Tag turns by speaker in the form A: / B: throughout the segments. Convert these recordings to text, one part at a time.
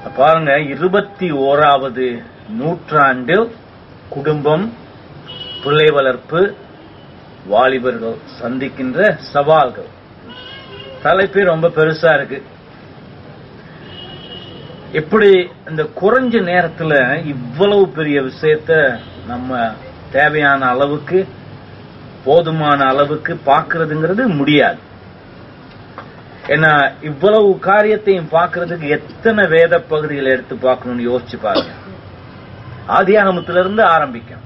A: பாருங்க இருபத்தி ஓராவது நூற்றாண்டில் குடும்பம் பிள்ளை வளர்ப்பு வாலிபர்கள் சந்திக்கின்ற சவால்கள் தலைப்பே ரொம்ப பெருசா இருக்கு எப்படி இந்த குறைஞ்ச நேரத்துல இவ்வளவு பெரிய விஷயத்த நம்ம தேவையான அளவுக்கு போதுமான அளவுக்கு பார்க்கிறதுங்கிறது முடியாது ஏன்னா இவ்வளவு காரியத்தையும் பார்க்கிறதுக்கு எத்தனை வேத பகுதிகளை எடுத்து பார்க்கணும்னு யோசிச்சு பாருங்க ஆதியாகமத்திலிருந்து ஆரம்பிக்கும்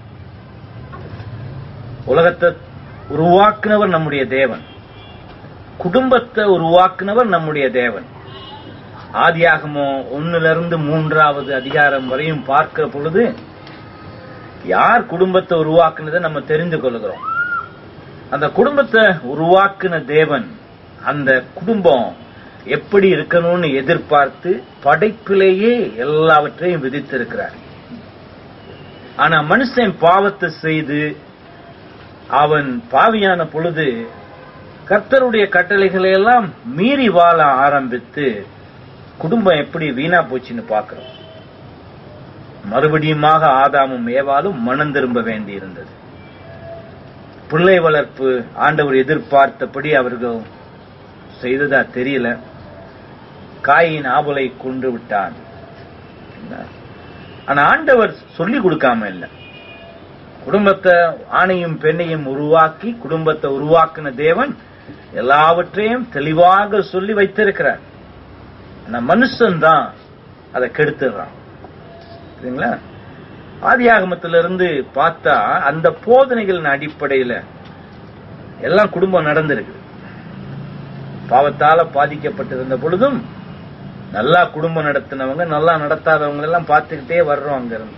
A: உலகத்தை உருவாக்குனவர் நம்முடைய தேவன் குடும்பத்தை உருவாக்குனவர் நம்முடைய தேவன் ஆதியாகமோ ஒண்ணுல இருந்து மூன்றாவது அதிகாரம் வரையும் பார்க்கிற பொழுது யார் குடும்பத்தை உருவாக்குனதை நம்ம தெரிந்து கொள்கிறோம் அந்த குடும்பத்தை உருவாக்குன தேவன் அந்த குடும்பம் எப்படி இருக்கணும்னு எதிர்பார்த்து படைப்பிலேயே எல்லாவற்றையும் விதித்திருக்கிறார் ஆனா மனுஷன் பாவத்தை செய்து அவன் பாவியான பொழுது கர்த்தருடைய கட்டளைகளை எல்லாம் மீறி வாழ ஆரம்பித்து குடும்பம் எப்படி வீணா போச்சுன்னு பார்க்கிறோம் மறுபடியுமாக ஆதாமும் ஏவாலும் மனம் திரும்ப வேண்டி இருந்தது பிள்ளை வளர்ப்பு ஆண்டவர் எதிர்பார்த்தபடி அவர்கள் செய்ததா தெரியல காயின் ஆபலை கொண்டு விட்டான் ஆனா ஆண்டவர் சொல்லி கொடுக்காம இல்ல குடும்பத்தை ஆணையும் பெண்ணையும் உருவாக்கி குடும்பத்தை உருவாக்கின தேவன் எல்லாவற்றையும் தெளிவாக சொல்லி வைத்திருக்கிறார் ஆனா மனுஷன் தான் அதை கெடுத்துடுறான் சரிங்களா ஆதியாகமத்திலிருந்து பார்த்தா அந்த போதனைகளின் அடிப்படையில எல்லாம் குடும்பம் நடந்திருக்கு பாவத்தால பாதிக்கப்பட்டிருந்த பொழுதும் நல்லா குடும்பம் நடத்தினவங்க நல்லா நடத்தாதவங்க எல்லாம் பார்த்துக்கிட்டே வர்றோம் அங்க இருந்து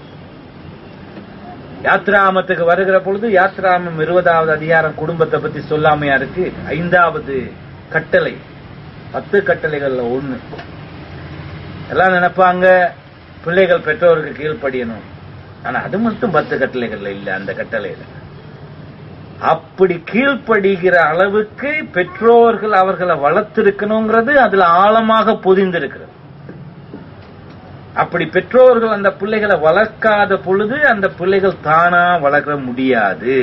A: யாத்ராமத்துக்கு வருகிற பொழுது யாத்ராமம் இருபதாவது அதிகாரம் குடும்பத்தை பத்தி சொல்லாமையா இருக்கு ஐந்தாவது கட்டளை பத்து கட்டளைகள்ல ஒண்ணு எல்லாம் நினைப்பாங்க பிள்ளைகள் பெற்றோருக்கு கீழ்ப்படியணும் ஆனா அது மட்டும் பத்து கட்டளைகள்ல இல்ல அந்த கட்டளையில அப்படி கீழ்ப்படுகிற அளவுக்கு பெற்றோர்கள் அவர்களை வளர்த்திருக்கணுங்கிறது அதுல ஆழமாக பொதிந்திருக்கிறது அப்படி பெற்றோர்கள் அந்த பிள்ளைகளை வளர்க்காத பொழுது அந்த பிள்ளைகள் தானா வளர முடியாது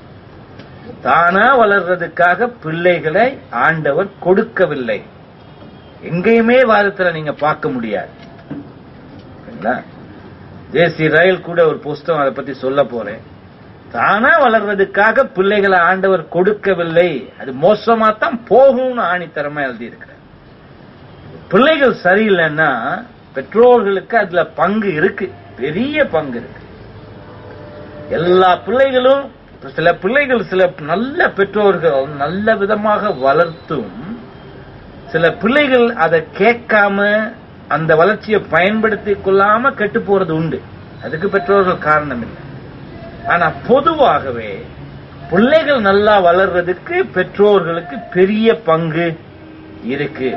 A: தானா வளர்றதுக்காக பிள்ளைகளை ஆண்டவர் கொடுக்கவில்லை எங்கேயுமே வாதத்துல நீங்க பார்க்க முடியாது சரிங்களா தேசிய ரயில் கூட ஒரு புஸ்தகம் அதை பத்தி சொல்ல போறேன் தானா வளர்றதுக்காக பிள்ளைகளை ஆண்டவர் கொடுக்கவில்லை அது மோசமா தான் போகும்னு ஆணித்தரமா எழுதியிருக்கிறார் பிள்ளைகள் சரியில்லைன்னா பெற்றோர்களுக்கு அதுல பங்கு இருக்கு பெரிய பங்கு இருக்கு எல்லா பிள்ளைகளும் சில பிள்ளைகள் சில நல்ல பெற்றோர்கள் நல்ல விதமாக வளர்த்தும் சில பிள்ளைகள் அதை கேட்காம அந்த வளர்ச்சியை பயன்படுத்திக் கொள்ளாம கெட்டு போறது உண்டு அதுக்கு பெற்றோர்கள் காரணம் இல்லை ஆனா பொதுவாகவே பிள்ளைகள் நல்லா வளர்றதுக்கு பெற்றோர்களுக்கு பெரிய பங்கு இருக்கு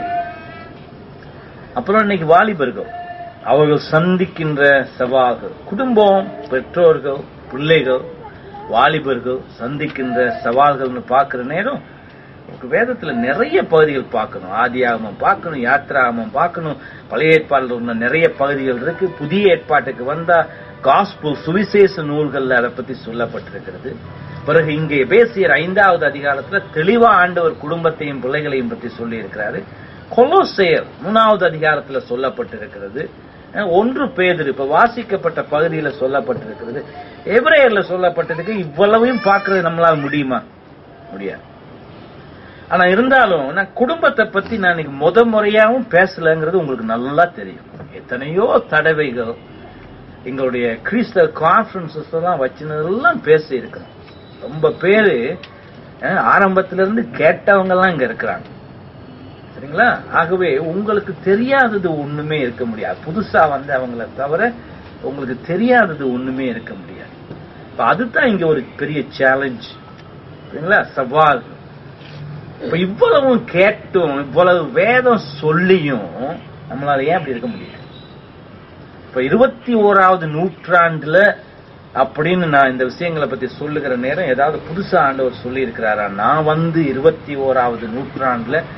A: அப்புறம் இன்னைக்கு வாலிபர்கள் அவர்கள் சந்திக்கின்ற சவால்கள் குடும்பம் பெற்றோர்கள் பிள்ளைகள் வாலிபர்கள் சந்திக்கின்ற சவால்கள்னு பார்க்கிற நேரம் உங்களுக்கு வேதத்துல நிறைய பகுதிகள் பார்க்கணும் ஆதியாகமம் பார்க்கணும் யாத்ராகமம் பார்க்கணும் பழைய ஏற்பாடுல உள்ள நிறைய பகுதிகள் இருக்கு புதிய ஏற்பாட்டுக்கு வந்தா காஸ்பு சுவிசேஷ நூல்கள்ல அதை பத்தி சொல்லப்பட்டிருக்கிறது பிறகு இங்கே பேசியர் ஐந்தாவது அதிகாரத்துல தெளிவா ஆண்டவர் குடும்பத்தையும் பிள்ளைகளையும் பத்தி சொல்லி இருக்கிறாரு கொலோசேயர் மூணாவது அதிகாரத்துல சொல்லப்பட்டிருக்கிறது அஹ் ஒன்று பேதர் இப்ப வாசிக்கப்பட்ட பகுதியில சொல்லப்பட்டிருக்கிறது எபிரேயர்ல சொல்லப்பட்டிருக்கு இவ்வளவையும் பார்க்கறது நம்மளால முடியுமா முடியாது ஆனா இருந்தாலும் நான் குடும்பத்தை பத்தி நான் இன்னைக்கு முத முறையாவும் பேசலங்கிறது உங்களுக்கு நல்லா தெரியும் எத்தனையோ தடவைகள் எங்களுடைய கிறிஸ்தவ கான்பரன்சஸ் எல்லாம் வச்சினதெல்லாம் பேசி இருக்கிறோம் ரொம்ப பேரு அஹ், ஆரம்பத்துல இருந்து கேட்டவங்க எல்லாம் இங்க இருக்கிறாங்க சரிங்களா ஆகவே உங்களுக்கு தெரியாதது ஒண்ணுமே இருக்க முடியாது புதுசா வந்து அவங்கள தவிர உங்களுக்கு தெரியாதது ஒண்ணுமே இருக்க முடியாது இப்ப அதுதான் இங்க ஒரு பெரிய சேலஞ்ச் சரிங்களா சவால் இப்ப இவ்வளவு கேட்டும் இவ்வளவு வேதம் சொல்லியும் நம்மளால ஏன் அப்படி இருக்க முடியாது இப்ப இருபத்தி ஓராவது நூற்றாண்டுல அப்படின்னு நான் இந்த விஷயங்களை பத்தி சொல்லுகிற நேரம் ஏதாவது புதுசா ஆண்டவர் சொல்லி இருக்கிறாரா நான் வந்து இருபத்தி ஓராவது நூற்றாண்டுல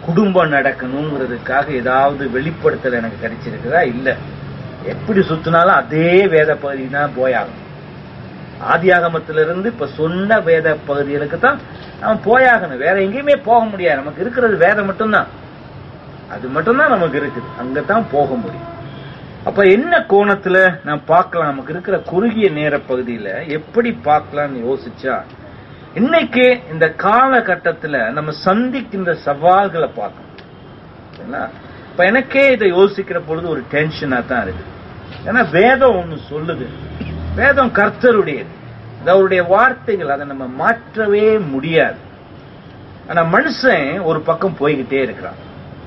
A: குடும்பம் நடக்கணுங்கிறதுக்காக ஏதாவது வெளிப்படுத்தல் எனக்கு கிடைச்சிருக்குதா இல்ல எப்படி சுத்தினாலும் அதே வேத பகுதி தான் போயாகும் ஆதியாகமத்திலிருந்து இப்ப சொன்ன வேத பகுதிகளுக்கு தான் அவன் போயாகணும் வேற எங்கேயுமே போக முடியாது நமக்கு இருக்கிறது வேதம் மட்டும்தான் அது மட்டும்தான் நமக்கு இருக்குது அங்கதான் போக முடியும் அப்ப என்ன கோணத்துல நான் பார்க்கலாம் நமக்கு இருக்கிற குறுகிய நேர பகுதியில எப்படி பார்க்கலாம்னு யோசிச்சா இன்னைக்கு இந்த காலகட்டத்துல நம்ம சந்திக்கின்ற சவால்களை பார்க்கணும் சரிங்களா? இப்ப எனக்கே இதை யோசிக்கிற பொழுது ஒரு டென்ஷனா தான் இருக்கு ஏன்னா வேதம் ஒண்ணு சொல்லுது வேதம் கர்த்தருடையது அது அவருடைய வார்த்தைகள் அதை நம்ம மாற்றவே முடியாது ஆனா மனுஷன் ஒரு பக்கம் போய்கிட்டே இருக்கிறான்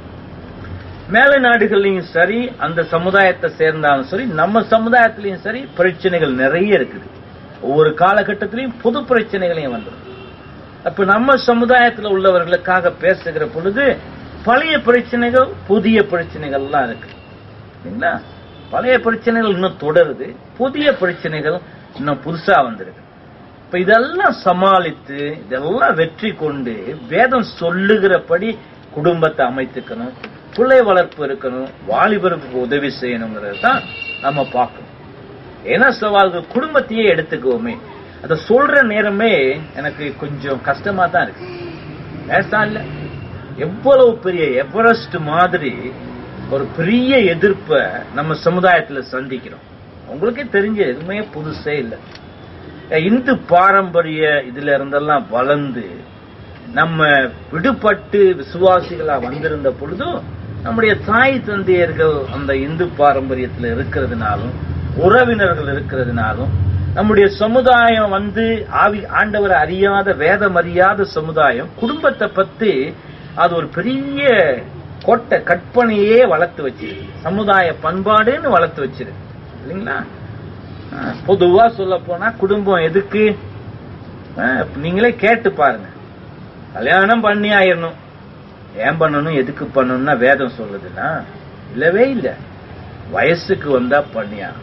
A: மேல நாடுகள்லயும் சரி அந்த சமுதாயத்தை சேர்ந்தாலும் சரி நம்ம சமுதாயத்திலயும் சரி பிரச்சனைகள் நிறைய இருக்குது ஒவ்வொரு காலகட்டத்திலையும் புது பிரச்சனைகளையும் வந்துடும் அப்ப நம்ம சமுதாயத்துல உள்ளவர்களுக்காக பேசுகிற பொழுது பழைய பிரச்சனைகள் புதிய பிரச்சனைகள்லாம் இருக்கு சரிங்களா பழைய பிரச்சனைகள் இன்னும் தொடருது புதிய பிரச்சனைகள் இன்னும் புதுசா வந்திருக்கு இப்ப இதெல்லாம் சமாளித்து இதெல்லாம் வெற்றி கொண்டு வேதம் சொல்லுகிறபடி குடும்பத்தை அமைத்துக்கணும் பிள்ளை வளர்ப்பு இருக்கணும் வாலிபருக்கு உதவி செய்யணுங்கிறது தான் நம்ம பார்க்கணும் ஏன்னா சவால்கள் குடும்பத்தையே எடுத்துக்குவோமே அதை சொல்ற நேரமே எனக்கு கொஞ்சம் கஷ்டமா தான் இருக்கு லேசா இல்ல எவ்வளவு பெரிய எவரெஸ்ட் மாதிரி ஒரு பெரிய எதிர்ப்பை நம்ம சமுதாயத்துல சந்திக்கிறோம் உங்களுக்கே தெரிஞ்ச எதுவுமே புதுசே இல்லை இந்து பாரம்பரிய இதுல இருந்தெல்லாம் வளர்ந்து நம்ம விடுபட்டு விசுவாசிகளா வந்திருந்த பொழுதும் நம்முடைய தாய் தந்தையர்கள் அந்த இந்து பாரம்பரியத்தில் இருக்கிறதுனாலும் உறவினர்கள் இருக்கிறதுனாலும் நம்முடைய சமுதாயம் வந்து ஆவி ஆண்டவரை அறியாத வேதம் அறியாத சமுதாயம் குடும்பத்தை பத்தி அது ஒரு பெரிய கோட்டை கற்பனையே வளர்த்து வச்சிருக்கு சமுதாய பண்பாடுன்னு வளர்த்து வச்சிருக்கு இல்லைங்களா ஆஹ், பொதுவா சொல்ல போனா குடும்பம் எதுக்கு ஆஹ், நீங்களே கேட்டு பாருங்க கல்யாணம் பண்ணி ஆயிரணும் ஏன் பண்ணணும் எதுக்கு பண்ணணும்னா வேதம் சொல்லுதுன்னா இல்லவே இல்ல வயசுக்கு வந்தா பண்ணியாகணும்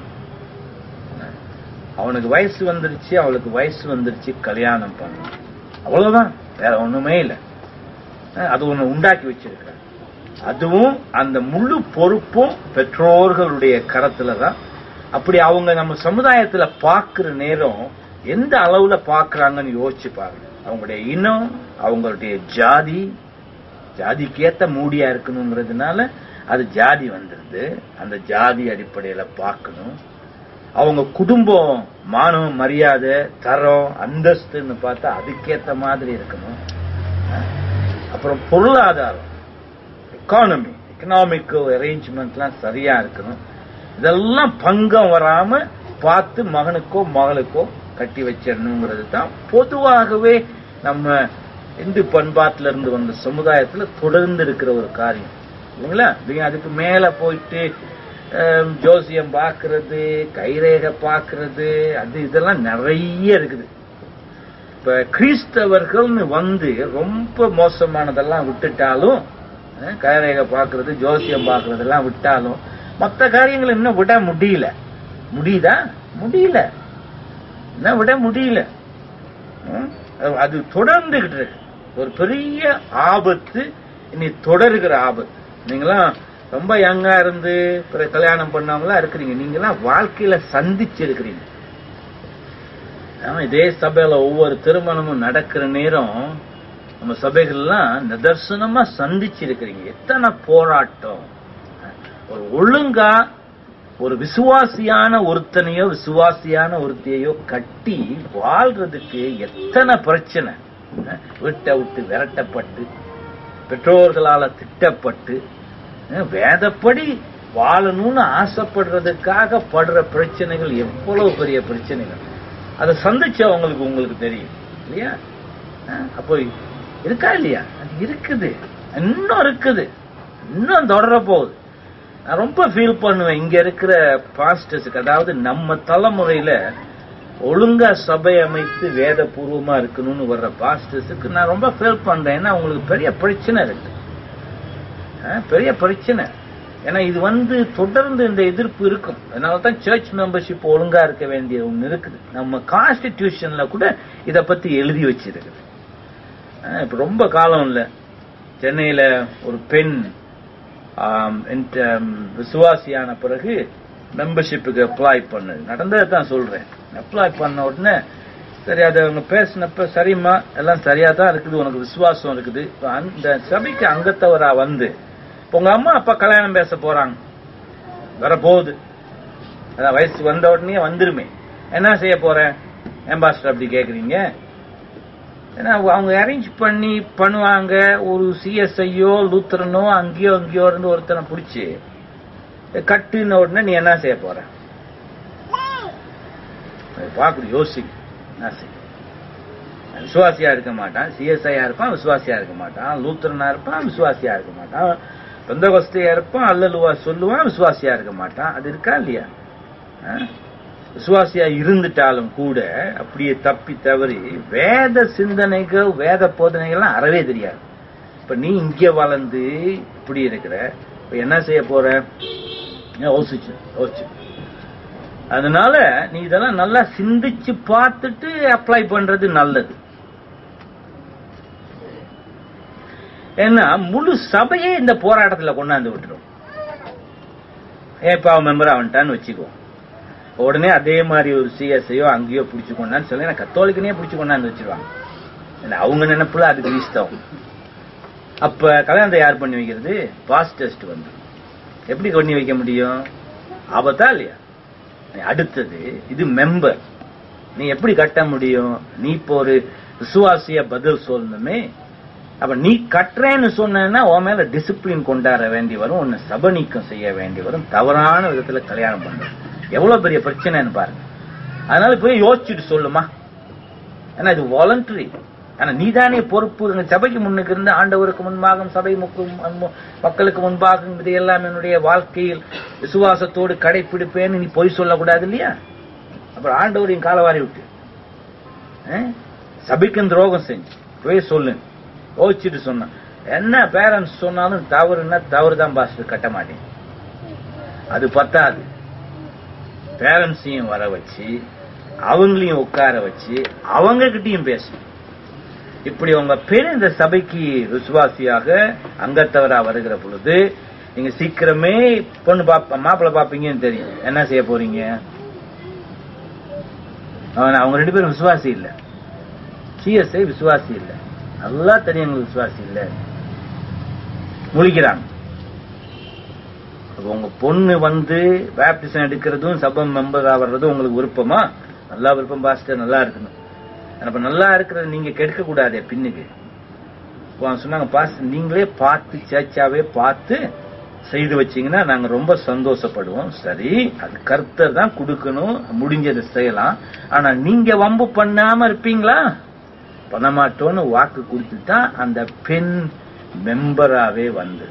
A: அவனுக்கு வயசு வந்துருச்சு அவளுக்கு வயசு வந்துருச்சு கல்யாணம் பண்ணணும் அவ்வளவுதான் வேற ஒண்ணுமே இல்ல அஹ் அது ஒண்ணு உண்டாக்கி வச்சிருக்க அதுவும் அந்த முழு பொறுப்பும் பெற்றோர்களுடைய கரத்துல தான் அப்படி அவங்க நம்ம சமுதாயத்துல பாக்குற நேரம் எந்த அளவுல பாக்குறாங்கன்னு யோசிச்சு பாருங்க அவங்களுடைய இனம் அவங்களுடைய ஜாதி ஜாதிக்கேத்த மூடியா இருக்கணுங்கிறதுனால அது ஜாதி வந்துருது அந்த ஜாதி அடிப்படையில பார்க்கணும் அவங்க குடும்பம் மானம் மரியாதை தரம் அந்தஸ்துன்னு பார்த்தா அதுக்கேத்த மாதிரி இருக்கணும் அஹ் அப்புறம் பொருளாதாரம் எக்கானமி எக்கனாமிக்கல் அரேஞ்ச்மெண்ட்லாம் சரியா இருக்கணும் இதெல்லாம் பங்கம் வராம பார்த்து மகனுக்கோ மகளுக்கோ கட்டி வச்சிடணுங்கிறது தான் பொதுவாகவே நம்ம இந்து பண்பாட்டில இருந்து வந்த சமுதாயத்துல தொடர்ந்து இருக்கிற ஒரு காரியம் இல்லைங்களா நீங்க அதுக்கு மேல போயிட்டு அஹ், ஜோசியம் பார்க்கிறது கைரேகை பார்க்கிறது அது இதெல்லாம் நிறைய இருக்குது இப்ப கிறிஸ்தவர்கள்னு வந்து ரொம்ப மோசமானதெல்லாம் விட்டுட்டாலும் அஹ், கைரேகை பார்க்கிறது ஜோசியம் பார்க்கறதெல்லாம் விட்டாலும் மற்ற காரியங்களை இன்னும் விட முடியல முடியுதா முடியல இன்னும் விட முடியல ம்? அது- அது தொடர்ந்துகிட்டு இருக்கு ஒரு பெரிய ஆபத்து இனி தொடருகிற ஆபத்து நீங்களாம் ரொம்ப யங்கா இருந்து பிறகு கல்யாணம் பண்ணவங்களா இருக்கிறீங்க நீங்களாம் வாழ்க்கையில சந்திச்சு இருக்கிறீங்க ஆமா, இதே சபையில ஒவ்வொரு திருமணமும் நடக்கிற நேரம் நம்ம சபைகள்லாம் நிதர்சனமா சந்திச்சு இருக்கிறீங்க எத்தனை போராட்டம் ஒரு ஒழுங்கா ஒரு விசுவாசியான ஒருத்தனையோ விசுவாசியான ஒருத்தையோ கட்டி வாழ்றதுக்கு எத்தனை பிரச்சனை அஹ், வீட்டை விட்டு விரட்டப்பட்டு பெற்றோர்களால திட்டப்பட்டு அஹ், வேதப்படி வாழணும்னு ஆசைப்படுறதுக்காக படுற பிரச்சனைகள் எவ்வளவு பெரிய பிரச்சனைகள் அதை சந்திச்சவங்களுக்கு உங்களுக்கு தெரியும் இல்லையா அஹ், அப்போ இருக்கா இல்லையா அது இருக்குது இன்னும் இருக்குது இன்னும் தொடர போகுது நான் ரொம்ப ஃபீல் பண்ணுவேன் இங்க இருக்கிற பாஸ்டர்ஸுக்கு அதாவது நம்ம தலைமுறையில ஒழுங்கா சபை அமைத்து வேதபூர்வமா இருக்கணும்னு வர்ற பாஸ்டர்ஸுக்கு நான் ரொம்ப ஃபீல் பண்றேன் ஏன்னா அவங்களுக்கு பெரிய பிரச்சனை இருக்கு அஹ், பெரிய பிரச்சனை ஏன்னா இது வந்து தொடர்ந்து இந்த எதிர்ப்பு இருக்கும் அதனால தான் சர்ச் மெம்பர்ஷிப் ஒழுங்கா இருக்க வேண்டிய ஒண்ணு இருக்குது நம்ம கான்ஸ்டிடியூஷன்ல கூட இத பத்தி எழுதி வச்சிருக்குது அஹ், இப்ப ரொம்ப காலம் இல்ல சென்னையில ஒரு பெண் ஆம், இந்த, ம், விசுவாசியான பிறகு மெம்பர்ஷிப்புக்கு அப்ளை பண்ணது நடந்ததை தான் சொல்றேன் அப்ளை பண்ண உடனே சரி அது அவங்க பேசினப்ப சரிம்மா எல்லாம் சரியா தான் இருக்குது உனக்கு விசுவாசம் இருக்குது இப்ப அந்த சபைக்கு அங்கத்தவரா வந்து இப்ப உங்க அம்மா அப்பா கல்யாணம் பேச போறாங்க வர போகுது அதான் வயசு வந்த உடனே வந்துருமே என்ன செய்ய போறேன் ஏம்பாஸ்டர் அப்படி கேக்குறீங்க ஏன்னா அவங்க அரேஞ்ச் பண்ணி பண்ணுவாங்க ஒரு சிஎஸ்ஐயோ லூத்தரனோ அங்கேயோ அங்கேயோ இருந்து ஒருத்தனை பிடிச்சி கட்டுன உடனே நீ என்ன செய்ய போற பார்க்கணும் யோசி என்ன செய்ய விசுவாசியா இருக்க மாட்டான் சிஎஸ்ஐயா இருப்பான் விசுவாசியா இருக்க மாட்டான் லூத்தரனா இருப்பான் விசுவாசியா இருக்க மாட்டான் பெந்தகோஸ்தையா இருப்பான் அல்லலுவா சொல்லுவான் விசுவாசியா இருக்க மாட்டான் அது இருக்கா இல்லையா ஆ? விசுவாசியா இருந்துட்டாலும் கூட அப்படியே தப்பி தவறி வேத சிந்தனைகள் வேத போதனைகள்லாம் அறவே தெரியாது இப்ப நீ இங்க வளர்ந்து இப்படி இருக்கிற இப்ப என்ன செய்ய போற யோசிச்சு யோசிச்சு அதனால நீ இதெல்லாம் நல்லா சிந்திச்சு பார்த்துட்டு அப்ளை பண்றது நல்லது ஏன்னா முழு சபையே இந்த போராட்டத்துல கொண்டாந்து விட்டுரும் ஏன் இப்ப அவன் மெம்பர் அவன்ட்டான்னு வச்சுக்கோ உடனே அதே மாதிரி ஒரு சிஎஸ்ஐயோ அங்கேயோ பிடிச்சு கொண்டான்னு சொல்லி நான் கத்தோலிக்கனே பிடிச்சு கொண்டாந்து வச்சிருவாங்க இல்ல அவங்க நினைப்புல அது கிறிஸ்தவம் அப்ப கல்யாணத்தை யார் பண்ணி வைக்கிறது பாஸ் டெஸ்ட் வந்து எப்படி பண்ணி வைக்க முடியும் ஆபத்தா இல்லையா அடுத்தது இது மெம்பர் நீ எப்படி கட்ட முடியும் நீ இப்போ ஒரு விசுவாசிய பதில் சொல்லணுமே அப்ப நீ கட்டுறேன்னு சொன்னா உன் மேல டிசிப்ளின் கொண்டாட வேண்டி வரும் உன்னை சபநீக்கம் செய்ய வேண்டி வரும் தவறான விதத்துல கல்யாணம் பண்றது எவ்வளவு பெரிய பிரச்சனைன்னு பாருங்க அதனால போய் யோசிச்சுட்டு சொல்லுமா ஏன்னா இது வாலண்டரி ஆனா நீதானே பொறுப்பு எங்க சபைக்கு முன்னுக்கு இருந்து ஆண்டவருக்கு முன்பாக சபை முக்கு- முன்பு- மக்களுக்கு முன்பாக இதையெல்லாம் என்னுடைய வாழ்க்கையில் விசுவாசத்தோடு கடைப்பிடிப்பேன்னு நீ பொய் சொல்லக்கூடாது இல்லையா அப்புறம் ஆண்டவரையும் காலவாரி விட்டு ஆ? சபைக்கும் துரோகம் செஞ்சு போய் சொல்லு யோசிச்சுட்டு சொன்னான் என்ன பேரண்ட்ஸ் சொன்னாலும் தவறுன்னா தவறு தான் பாஸ்டர் கட்ட மாட்டேன் அது பத்தாது பேரண்ட்ஸையும் வர வச்சு அவங்களையும் உட்கார வச்சு அவங்க கிட்டயும் பேசணும் இப்படி உங்க பெண் இந்த சபைக்கு விசுவாசியாக அங்கத்தவரா வருகிற பொழுது நீங்க சீக்கிரமே பொண்ணு பாப்ப மாப்பிள்ளை பாப்பீங்கன்னு தெரியும் என்ன செய்ய போறீங்க அவன் அவங்க ரெண்டு பேரும் விசுவாசி இல்ல சிஎஸ்ஐ விசுவாசி இல்ல நல்லா தெரியும் எங்களுக்கு விசுவாசி இல்ல முழிக்கிறாங்க அப்ப உங்க பொண்ணு வந்து பேப்டிசம் எடுக்கிறதும் சபம் மெம்பர் ஆவறதும் உங்களுக்கு விருப்பமா நல்லா விருப்பம் பாஸ்டர் நல்லா இருக்கணும் அப்ப நல்லா இருக்கிறத நீங்க கெடுக்க கூடாதே பின்னுக்கு இப்போ அவங்க சொன்னாங்க பாஸ்டர் நீங்களே பார்த்து சேச்சாவே பார்த்து செய்து வச்சீங்கன்னா நாங்க ரொம்ப சந்தோஷப்படுவோம் சரி அது கர்த்தர் தான் கொடுக்கணும் முடிஞ்சதை செய்யலாம் ஆனா நீங்க வம்பு பண்ணாம இருப்பீங்களா பண்ண மாட்டோம்னு வாக்கு கொடுத்துட்டா அந்த பெண் மெம்பராவே வந்து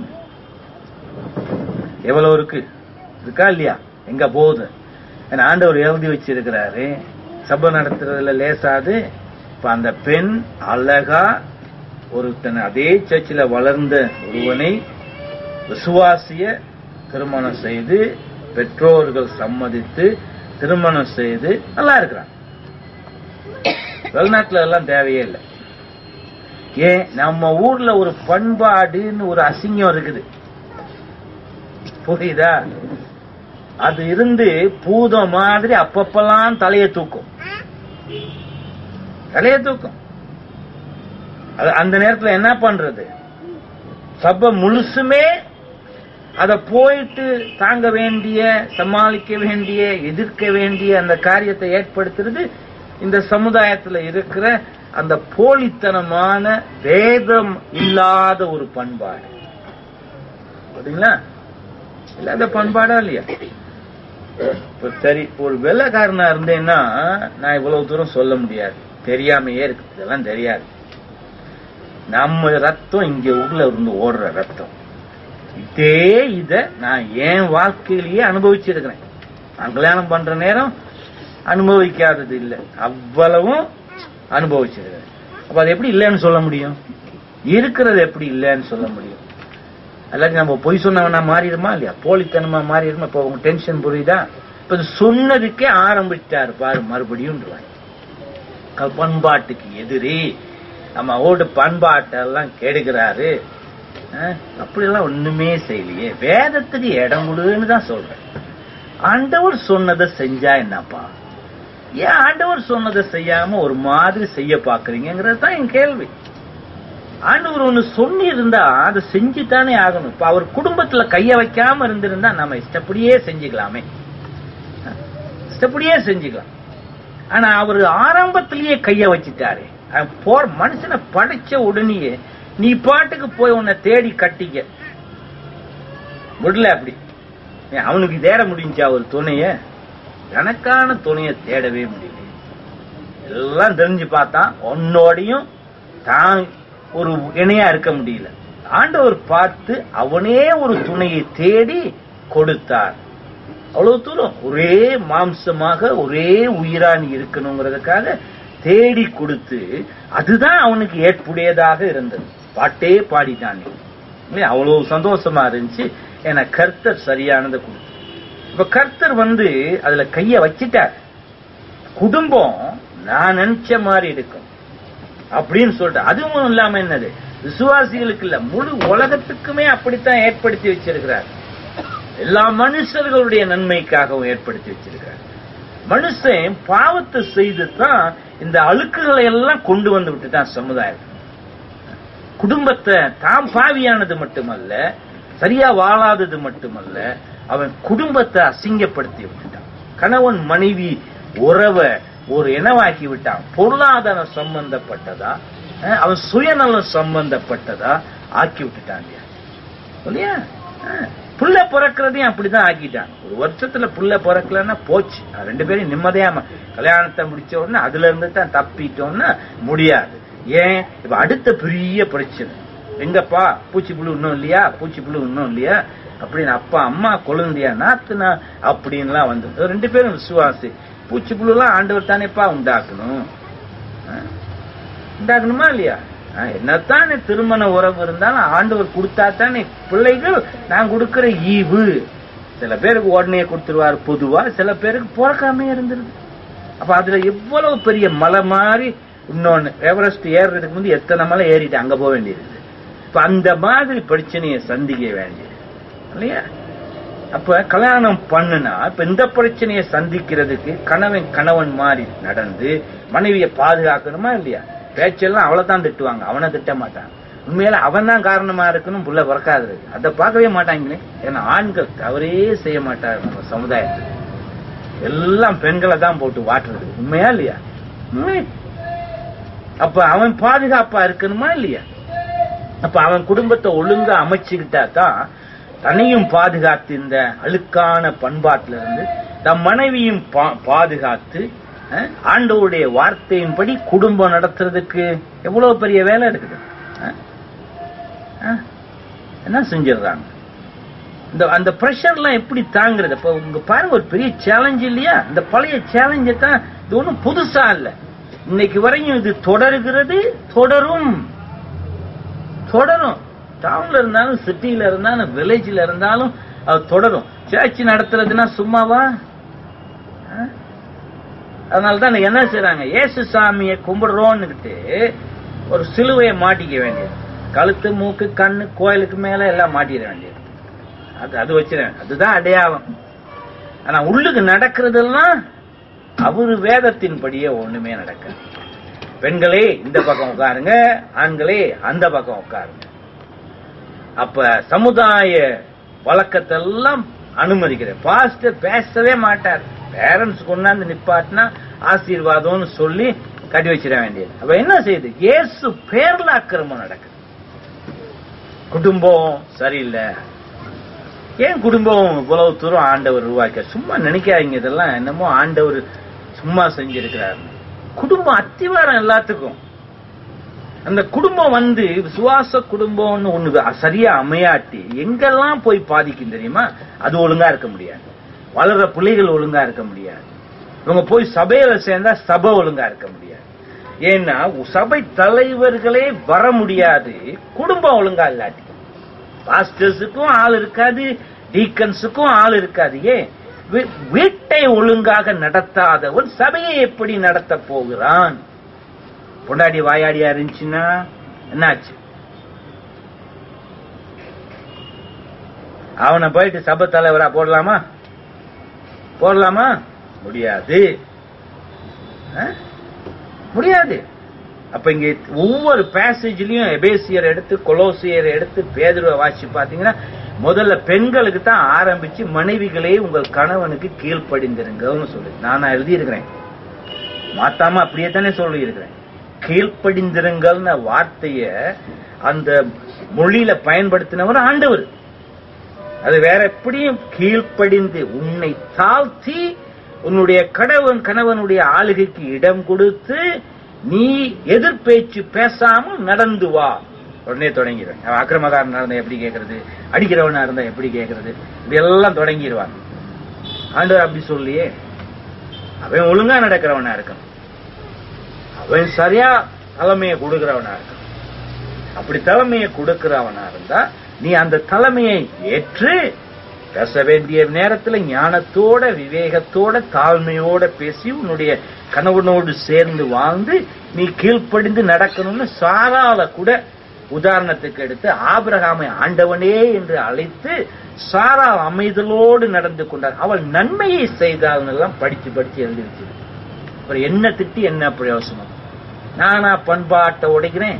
A: எவ்வளவு இருக்கு இருக்கா இல்லையா எங்க போகுது ஏன்னா ஆண்டவர் எழுதி வச்சிருக்கிறாரு சபை நடத்துறதுல லேசாது இப்ப அந்த பெண் அழகா ஒருத்தன் அதே சர்ச்சில் வளர்ந்த ஒருவனை விசுவாசிய திருமணம் செய்து பெற்றோர்கள் சம்மதித்து திருமணம் செய்து நல்லா இருக்கிறான் வெளிநாட்டுல எல்லாம் தேவையே இல்லை ஏன் நம்ம ஊர்ல ஒரு பண்பாடுன்னு ஒரு அசிங்கம் இருக்குது புரியுதா அது இருந்து பூதம் மாதிரி அப்பப்பெல்லாம் தலையை தூக்கும் தலையை தூக்கும் அது அந்த நேரத்துல என்ன பண்றது சபை முழுசுமே அத போயிட்டு தாங்க வேண்டிய சமாளிக்க வேண்டிய எதிர்க்க வேண்டிய அந்த காரியத்தை ஏற்படுத்துறது இந்த சமுதாயத்துல இருக்கிற அந்த போலித்தனமான வேதம் இல்லாத ஒரு பண்பாடு பாத்தீங்களா இல்லாத பண்பாடா இல்லையா இப்ப சரி ஒரு வெள்ளக்காரனா இருந்தேன்னா நான் இவ்வளவு தூரம் சொல்ல முடியாது தெரியாமையே இருக்கு இதெல்லாம் தெரியாது நம்ம ரத்தம் இங்க உள்ள இருந்து ஓடுற ரத்தம் இதே இத நான் என் வாழ்க்கையிலேயே அனுபவிச்சிருக்கிறேன் நான் கல்யாணம் பண்ற நேரம் அனுபவிக்காதது இல்லை அவ்வளவும் அனுபவிச்சிருக்கிறேன் அப்ப அது எப்படி இல்லைன்னு சொல்ல முடியும் இருக்கிறது எப்படி இல்லைன்னு சொல்ல முடியும் எல்லாத்தையும் நம்ம பொய் சொன்னவனா மாறிடுமா இல்லையா போலித்தனமா மாறிடுமா இப்ப உங்க டென்ஷன் புரியுதா இப்ப இது சொன்னதுக்கே ஆரம்பிச்சாரு பாரு மறுபடியும் பண்பாட்டுக்கு எதிரி நம்ம ஓடு பண்பாட்டெல்லாம் கெடுக்கிறாரு அஹ், அப்படியெல்லாம் ஒண்ணுமே செய்யலையே வேதத்துக்கு இடம் கொடுன்னு தான் சொல்றேன் ஆண்டவர் சொன்னதை செஞ்சா என்னப்பா ஏன் ஆண்டவர் சொன்னதை செய்யாம ஒரு மாதிரி செய்ய பாக்குறீங்கிறது தான் என் கேள்வி ஆண்டவர் ஒண்ணு சொல்லி இருந்தா அதை செஞ்சுதானே ஆகணும் இப்ப அவர் குடும்பத்துல கைய வைக்காம இருந்திருந்தா நம்ம இஷ்டப்படியே செஞ்சுக்கலாமே இஷ்டப்படியே செஞ்சுக்கலாம் ஆனா அவர் ஆரம்பத்திலேயே கைய வச்சுட்டாரு அவன் போர் மனுஷனை படைச்ச உடனேயே நீ பாட்டுக்கு போய் உன்னை தேடி கட்டிக்க விடல அப்படி ஏன் அவனுக்கு தேட முடிஞ்சா ஒரு துணைய எனக்கான துணைய தேடவே முடியல எல்லாம் தெரிஞ்சு பார்த்தான் உன்னோடையும் தான் ஒரு இணையா இருக்க முடியல ஆண்டவர் பார்த்து அவனே ஒரு துணையை தேடி கொடுத்தார் அவ்வளவு தூரம் ஒரே மாம்சமாக ஒரே உயிரா நீ இருக்கணுங்கிறதுக்காக தேடி கொடுத்து அதுதான் அவனுக்கு ஏற்புடையதாக இருந்தது பாட்டே பாடிட்டான் நீ. இல்லையா? அவ்வளவு சந்தோஷமா இருந்துச்சு ஏன்னா கர்த்தர் சரியானதை கொடுத்து இப்ப கர்த்தர் வந்து அதுல கைய வச்சிட்டார் குடும்பம் நான் நினைச்ச மாதிரி இருக்கும் அப்படின்னு சொல்லிட்டு அதுவும் இல்லாம என்னது விசுவாசிகளுக்கு இல்ல முழு உலகத்துக்குமே அப்படித்தான் ஏற்படுத்தி வச்சிருக்கிறார் எல்லா மனுஷர்களுடைய நன்மைக்காகவும் ஏற்படுத்தி வச்சிருக்கிறார் மனுஷன் பாவத்தை செய்து தான் இந்த அழுக்குகளை எல்லாம் கொண்டு வந்து விட்டுட்டான் சமுதாயம் குடும்பத்தை தாம் பாவியானது மட்டுமல்ல சரியா வாழாதது மட்டுமல்ல அவன் குடும்பத்தை அசிங்கப்படுத்தி விட்டுட்டான் கணவன் மனைவி உறவை ஒரு இனவாக்கி விட்டான் பொருளாதாரம் சம்பந்தப்பட்டதா அஹ், அவன் சுயநலம் சம்பந்தப்பட்டதா ஆக்கி விட்டுட்டான் இல்லையா இல்லையா அஹ், புள்ள பிறக்கிறதையும் அப்படிதான் ஆக்கிட்டான் ஒரு வருஷத்துல புள்ள பிறக்கலன்னா போச்சு அது ரெண்டு பேரும் நிம்மதியாம கல்யாணத்தை முடிச்ச உடனே அதுல இருந்து தான் தப்பிட்டோம்னா முடியாது ஏன் இப்ப அடுத்த பெரிய பிரச்சனை எங்கப்பா பூச்சி புழு இன்னும் இல்லையா பூச்சி புழு இன்னும் இல்லையா அப்படின்னு அப்பா அம்மா குழந்தையா நாத்துனா அப்படின்லாம் வந்து ரெண்டு பேரும் விசுவாசி பூச்சி புழுலாம் ஆண்டவர் தானேப்பா உண்டாக்கணும் அஹ், உண்டாக்கணுமா இல்லையா அஹ், என்னத்தானே திருமண உறவு இருந்தாலும் ஆண்டவர் கொடுத்தா தானே பிள்ளைகள் நான் கொடுக்கிற ஈவு சில பேருக்கு உடனே கொடுத்துருவாரு பொதுவா சில பேருக்கு பிறக்காம இருந்துருது அப்ப அதுல எவ்வளவு பெரிய மலை மாதிரி இன்னொன்னு எவரெஸ்ட் ஏறுறதுக்கு முந்தி எத்தனை மலை ஏறிட்டு அங்க போக வேண்டியது இப்ப அந்த மாதிரி பிரச்சனையை சந்திக்க வேண்டியது இல்லையா அப்ப கல்யாணம் பண்ணுனா இப்ப இந்த பிரச்சனையை சந்திக்கிறதுக்கு கணவன் கணவன் மாதிரி நடந்து மனைவியை பாதுகாக்கணுமா இல்லையா பேச்செல்லாம் அவளை தான் திட்டுவாங்க அவனை திட்ட மாட்டான் உண்மையில அவன் தான் காரணமா இருக்கணும் புள்ள பிறக்காது அதை பார்க்கவே மாட்டாங்களே ஏன்னா ஆண்கள் தவறே செய்ய மாட்டாங்க நம்ம சமுதாயத்துக்கு எல்லாம் பெண்களை தான் போட்டு வாட்டுறது உண்மையா இல்லையா உண்மை. அப்ப அவன் பாதுகாப்பா இருக்கணுமா இல்லையா அப்ப அவன் குடும்பத்தை ஒழுங்கா அமைச்சுக்கிட்டா தான் தன்னையும் பாதுகாத்து இந்த அழுக்கான பண்பாட்டில இருந்து தம் மனைவியும் பா- பாதுகாத்து அஹ், ஆண்டவருடைய வார்த்தையின்படி குடும்பம் நடத்துறதுக்கு எவ்வளவு பெரிய வேலை இருக்குது அஹ்? அஹ்? என்ன செஞ்சிடுறாங்க இந்த அந்த ப்ரெஷர்லாம் எப்படி தாங்குறது அப்ப உங்க பாருங்க ஒரு பெரிய சேலஞ்ச் இல்லையா இந்த பழைய சேலஞ்சை தான் இது ஒன்றும் புதுசா இல்ல இன்னைக்கு வரையும் இது தொடருகிறது தொடரும் தொடரும் டவுன்ல இருந்தாலும் சிட்டில இருந்தாலும் வில்லேஜ்ல இருந்தாலும் அது தொடரும் சேர்ச் நடத்துறதுன்னா சும்மாவா ஆ? அதனாலதான் என்ன செய்றாங்க இயேசு சாமியை கும்பிடுறோன்னுக்கிட்டு ஒரு சிலுவையை மாட்டிக்க வேண்டியது கழுத்து மூக்கு கண்ணு கோயிலுக்கு மேல எல்லாம் மாட்டிட வேண்டியது அது அது வச்சிருவேன் அதுதான் அடையாளம் ஆனா உள்ளுக்கு நடக்கிறதெல்லாம் அவரு வேதத்தின்படியே ஒண்ணுமே நடக்காது பெண்களே இந்த பக்கம் உட்காருங்க ஆண்களே அந்த பக்கம் உட்காருங்க அப்ப சமுதாய வழக்கத்தெல்லாம் அனுமதிக்கிறேன் பாஸ்டர் பேசவே மாட்டார் பேரண்ட்ஸ் கொண்டாந்து நிப்பாட்டினா ஆசீர்வாதம்னு சொல்லி கட்டி வச்சிட வேண்டியது அப்ப என்ன செய்யுது இயேசு பேர்ல அக்கிரமம் நடக்குது குடும்பம் சரியில்லை ஏன் குடும்பம் இவ்வளவு தூரம் ஆண்டவர் உருவாக்க சும்மா நினைக்காதீங்க இதெல்லாம் என்னமோ ஆண்டவர் சும்மா செஞ்சிருக்கிறார் குடும்பம் அத்திவாரம் எல்லாத்துக்கும் அந்த குடும்பம் வந்து விசுவாச குடும்பம்னு ஒண்ணு சரியா அமையாட்டி எங்கெல்லாம் போய் பாதிக்கும் தெரியுமா அது ஒழுங்கா இருக்க முடியாது வளர்ற பிள்ளைகள் ஒழுங்கா இருக்க முடியாது இவங்க போய் சபையில சேர்ந்தா சபை ஒழுங்கா இருக்க முடியாது ஏன்னா சபை தலைவர்களே வர முடியாது குடும்பம் ஒழுங்கா இல்லாட்டி பாஸ்டர்ஸுக்கும் ஆள் இருக்காது டீக்கன்ஸுக்கும் ஆள் இருக்காது ஏன் வீ- வீட்டை ஒழுங்காக நடத்தாதவன் சபையை எப்படி நடத்த போகிறான் பொண்டாடி வாயாடியா இருந்துச்சுன்னா என்னாச்சு அவனை போயிட்டு சபை தலைவரா போடலாமா போடலாமா முடியாது ஆ? முடியாது அப்ப இங்க ஒவ்வொரு பேசேஜ்லயும் எபேசியர் எடுத்து கொலோசியர் எடுத்து பேதுருவை வாசி பாத்தீங்கன்னா முதல்ல பெண்களுக்கு தான் ஆரம்பிச்சு மனைவிகளே உங்கள் கணவனுக்கு கீழ்ப்படிந்திருங்கன்னு சொல்லு நான் எழுதி இருக்கிறேன் மாத்தாம அப்படியே தானே சொல்லி இருக்கிறேன் கீழ்ப்படிந்திருங்கள்ன வார்த்தைய அந்த மொழியில பயன்படுத்தினவர் ஆண்டவர் அது வேற எப்படியும் கீழ்ப்படிந்து உன்னை தாழ்த்தி உன்னுடைய கடவன் கணவனுடைய ஆளுகைக்கு இடம் கொடுத்து நீ எதிர்பேச்சு பேசாமல் நடந்து வா உடனே தொடங்கிடுவேன் அவன் அக்கிரமக்காரனா இருந்தா எப்படி கேட்கறது அடிக்கிறவனா இருந்தா எப்படி கேட்கறது இதெல்லாம் தொடங்கிடுவான் ஆண்டவர் அப்படி சொல்லியே அவன் ஒழுங்கா நடக்கிறவனா இருக்கணும் அவன் சரியா தலைமையை கொடுக்கிறவனா இருக்கணும் அப்படி தலைமையை கொடுக்கிறவனா இருந்தா நீ அந்த தலைமையை ஏற்று பேச வேண்டிய நேரத்துல ஞானத்தோட விவேகத்தோட தாழ்மையோட பேசி உன்னுடைய கணவனோடு சேர்ந்து வாழ்ந்து நீ கீழ்ப்படிந்து நடக்கணும்னு சாரால கூட உதாரணத்துக்கு எடுத்து ஆபிரகாமை ஆண்டவனே என்று அழைத்து சாரா அமைதலோடு நடந்து கொண்டார் அவள் நன்மையை செய்தாள் எல்லாம் படிச்சு படிச்சு எழுதி வச்சிருக்கு அப்புறம் என்ன திட்டி என்ன பிரயோசனம் நானா பண்பாட்டை உடைக்கிறேன்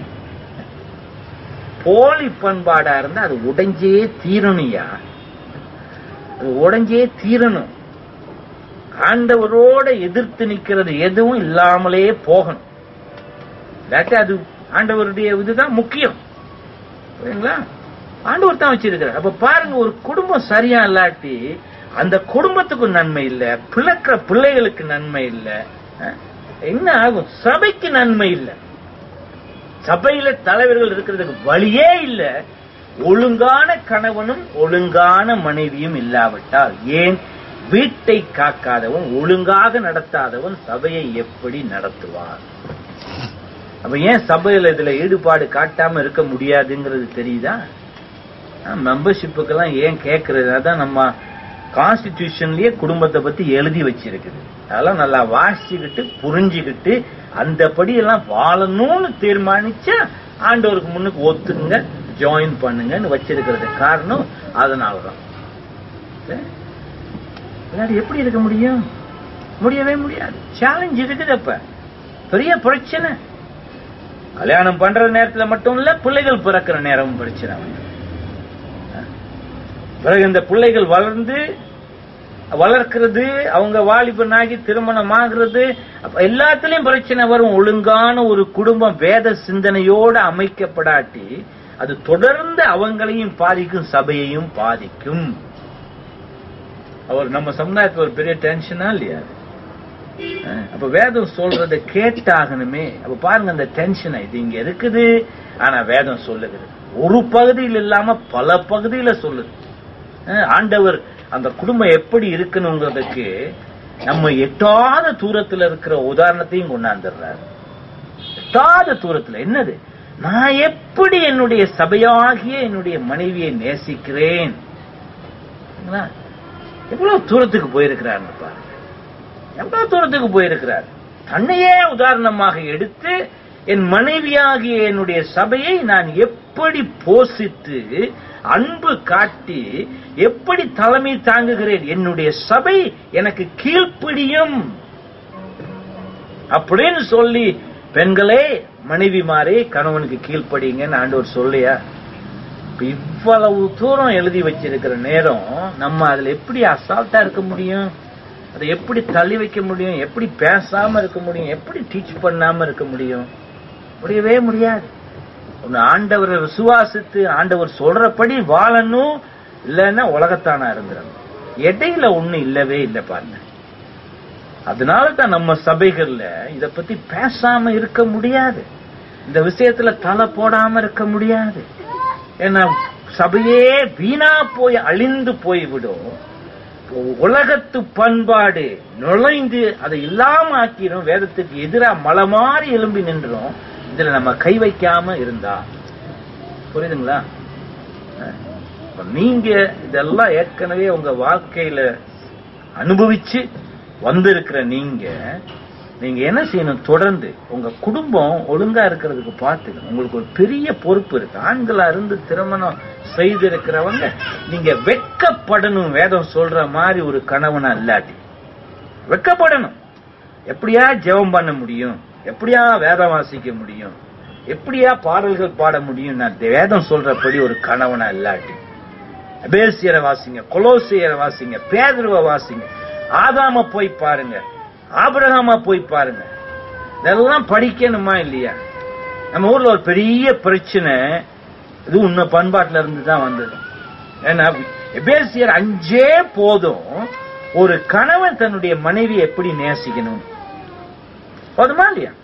A: போலி பண்பாடா இருந்தா அது உடைஞ்சே தீரணும்யா அது உடைஞ்சே தீரணும் ஆண்டவரோட எதிர்த்து நிக்கிறது எதுவும் இல்லாமலே போகணும் இல்லாட்டி அது ஆண்டவருடைய இதுதான் முக்கியம் புரியுங்களா ஆண்டவர் தான் வச்சிருக்கிறார் அப்ப பாருங்க ஒரு குடும்பம் சரியா இல்லாட்டி அந்த குடும்பத்துக்கு நன்மை இல்ல பிள்ளைக்கிற பிள்ளைகளுக்கு நன்மை இல்ல அஹ், என்ன ஆகும் சபைக்கு நன்மை இல்ல சபையில தலைவர்கள் இருக்கிறதுக்கு வழியே இல்ல ஒழுங்கான கணவனும் ஒழுங்கான மனைவியும் இல்லாவிட்டால் ஏன் வீட்டை காக்காதவன் ஒழுங்காக நடத்தாதவன் சபையை எப்படி நடத்துவான் அப்ப ஏன் சபையில இதுல ஈடுபாடு காட்டாம இருக்க முடியாதுங்கிறது தெரியுதா மெம்பர்ஷிப்புக்கெல்லாம் ஏன் கேட்கறது அதான் நம்ம கான்ஸ்டிடியூஷன்லயே குடும்பத்தை பத்தி எழுதி வச்சிருக்குது அதெல்லாம் நல்லா வாசிச்சுக்கிட்டு புரிஞ்சுக்கிட்டு அந்தபடி எல்லாம் வாழணும்னு தீர்மானிச்சா ஆண்டவருக்கு முன்னுக்கு ஒத்துக்குங்க ஜாயின் பண்ணுங்கன்னு வச்சிருக்கிறது காரணம் அதனாலதான் சரி? இல்லாட்டி எப்படி இருக்க முடியும் முடியவே முடியாது சேலஞ்ச் இருக்குது அப்ப பெரிய பிரச்சனை கல்யாணம் பண்ற நேரத்துல மட்டும் இல்ல பிள்ளைகள் பிறக்கிற நேரமும் பிரச்சனை வந்து பிறகு இந்த பிள்ளைகள் வளர்ந்து வளர்க்கிறது அவங்க வாலிபனாகி திருமணம் ஆகிறது அப்ப எல்லாத்துலயும் பிரச்சனை வரும் ஒழுங்கான ஒரு குடும்பம் வேத சிந்தனையோடு அமைக்கப்படாட்டி அது தொடர்ந்து அவங்களையும் பாதிக்கும் சபையையும் பாதிக்கும் அவர் நம்ம சமுதாயத்துக்கு ஒரு பெரிய டென்ஷனா இல்லையா அது? அஹ், அப்ப வேதம் சொல்றதை கேட்டாகணுமே அப்ப பாருங்க அந்த டென்ஷன் இது இங்க இருக்குது ஆனா வேதம் சொல்லுகிறது ஒரு பகுதியில் இல்லாம பல பகுதியில சொல்லுது அஹ், ஆண்டவர் அந்த குடும்பம் எப்படி இருக்கணுங்கிறதுக்கு நம்ம எட்டாத தூரத்துல இருக்கிற உதாரணத்தையும் கொண்டாந்துடுறாரு எட்டாத தூரத்துல என்னது நான் எப்படி என்னுடைய சபையாகிய என்னுடைய மனைவியை நேசிக்கிறேன் சரிங்களா? எவ்வளவு தூரத்துக்கு போயிருக்கிறார்னு பாருங்க எவ்வளவு தூரத்துக்கு போயிருக்கிறார் தன்னையே உதாரணமாக எடுத்து என் மனைவியாகிய என்னுடைய சபையை நான் எப்படி போஷித்து அன்பு காட்டி எப்படி தலைமை தாங்குகிறேன் என்னுடைய சபை எனக்கு கீழ்ப்பிடியும் அப்படின்னு சொல்லி பெண்களே மனைவிமாரே கணவனுக்கு கீழ்ப்படிங்கன்னு ஆண்டவர் சொல்லியா இப்ப இவ்வளவு தூரம் எழுதி வச்சிருக்கிற நேரம் நம்ம அதுல எப்படி அசால்ட்டா இருக்க முடியும் அதை எப்படி தள்ளி வைக்க முடியும் எப்படி பேசாம இருக்க முடியும் எப்படி டீச் பண்ணாம இருக்க முடியும் முடியவே முடியாது ஒன்னு ஆண்டவரை விசுவாசித்து ஆண்டவர் சொல்றபடி வாழணும் இல்லைன்னா உலகத்தானா இருந்துடணும் இடையில ஒண்ணு இல்லவே இல்லை பாருங்க அதனால தான் நம்ம சபைகள்ல இத பத்தி பேசாம இருக்க முடியாது இந்த விஷயத்துல தலை போடாம இருக்க முடியாது ஏன்னா சபையே வீணா போய் அழிந்து போய்விடும் உலகத்து பண்பாடு நுழைந்து அதை இல்லாம ஆக்கிரும் வேதத்துக்கு எதிரா மலை மாறி எழும்பி நின்றோம் இதுல நம்ம கை வைக்காம இருந்தா புரியுதுங்களா அஹ், இப்ப நீங்க இதெல்லாம் ஏற்கனவே உங்க வாழ்க்கையில அனுபவிச்சு வந்திருக்கிற நீங்க நீங்க என்ன செய்யணும் தொடர்ந்து உங்க குடும்பம் ஒழுங்கா இருக்கிறதுக்கு பார்த்துக்கணும் உங்களுக்கு ஒரு பெரிய பொறுப்பு இருக்கு ஆண்களா இருந்து திருமணம் செய்திருக்கிறவங்க நீங்க வெட்கப்படணும் வேதம் சொல்ற மாதிரி ஒரு கணவனா இல்லாட்டி வெட்கப்படணும் எப்படியா ஜெபம் பண்ண முடியும் எப்படியா வேதம் வாசிக்க முடியும் எப்படியா பாடல்கள் பாட முடியும் நான் வேதம் சொல்றபடி ஒரு கணவனா இல்லாட்டி அபேசியரை வாசிங்க கொலோசியரை வாசிங்க பேதுருவை வாசிங்க ஆதாம போய் பாருங்க ஆபிரகாமா போய் பாருங்க இதெல்லாம் படிக்கணுமா இல்லையா நம்ம ஊர்ல ஒரு பெரிய பிரச்சனை இது உன்ன பண்பாட்டுல இருந்து தான் வந்தது ஏன்னா எபேசியர் அஞ்சே போதும் ஒரு கணவன் தன்னுடைய மனைவி எப்படி நேசிக்கணும் போதுமா இல்லையா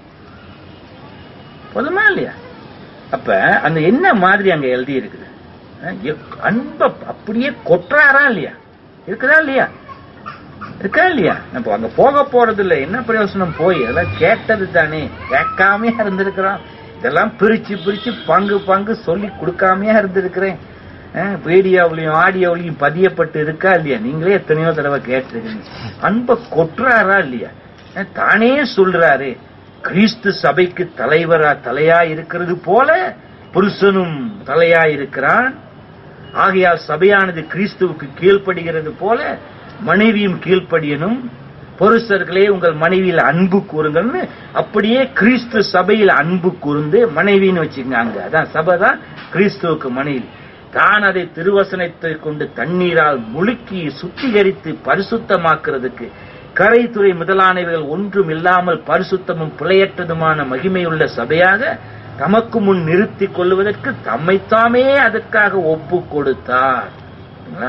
A: போதுமா இல்லையா அப்ப அந்த என்ன மாதிரி அங்க எழுதி இருக்குது அஹ் எப்- அன்ப அப்படியே கொட்டுறாரா இல்லையா இருக்குதா இல்லையா இருக்கா இல்லையா நம்ம அங்க போக போறது இல்ல என்ன பிரயோசனம் போய் அதெல்லாம் கேட்டது தானே கேட்காமையா இருந்திருக்கிறோம் இதெல்லாம் பிரிச்சு பிரிச்சு பங்கு பங்கு சொல்லி கொடுக்காமையா இருந்திருக்கிறேன் அஹ் வீடியோவிலையும் ஆடியோவிலையும் பதியப்பட்டு இருக்கா இல்லையா நீங்களே எத்தனையோ தடவை கேட்டிருக்கீங்க அன்பை கொட்டுறாரா இல்லையா அஹ் தானே சொல்றாரு கிறிஸ்து சபைக்கு தலைவரா தலையா இருக்கிறது போல புருஷனும் தலையா இருக்கிறான் ஆகையால் சபையானது கிறிஸ்துவுக்கு கீழ்ப்படுகிறது போல மனைவியும் கீழ்ப்படியனும் புருஷர்களே உங்கள் மனைவியில் அன்பு கூறுங்கள்னு அப்படியே கிறிஸ்து சபையில் அன்பு கூர்ந்து மனைவின்னு வச்சுக்கங்க அங்க அதான் சபை தான் கிறிஸ்துவுக்கு மனைவி தான் அதை திருவசனத்தை கொண்டு தண்ணீரால் முழுக்கி சுத்திகரித்து பரிசுத்தமாக்குறதுக்கு கரைத்துறை முதலானவைகள் ஒன்றும் இல்லாமல் பரிசுத்தமும் பிழையற்றதுமான மகிமையுள்ள சபையாக தமக்கு முன் நிறுத்திக் கொள்வதற்கு தம்மைத்தாமே அதற்காக ஒப்பு கொடுத்தார் சரிங்களா?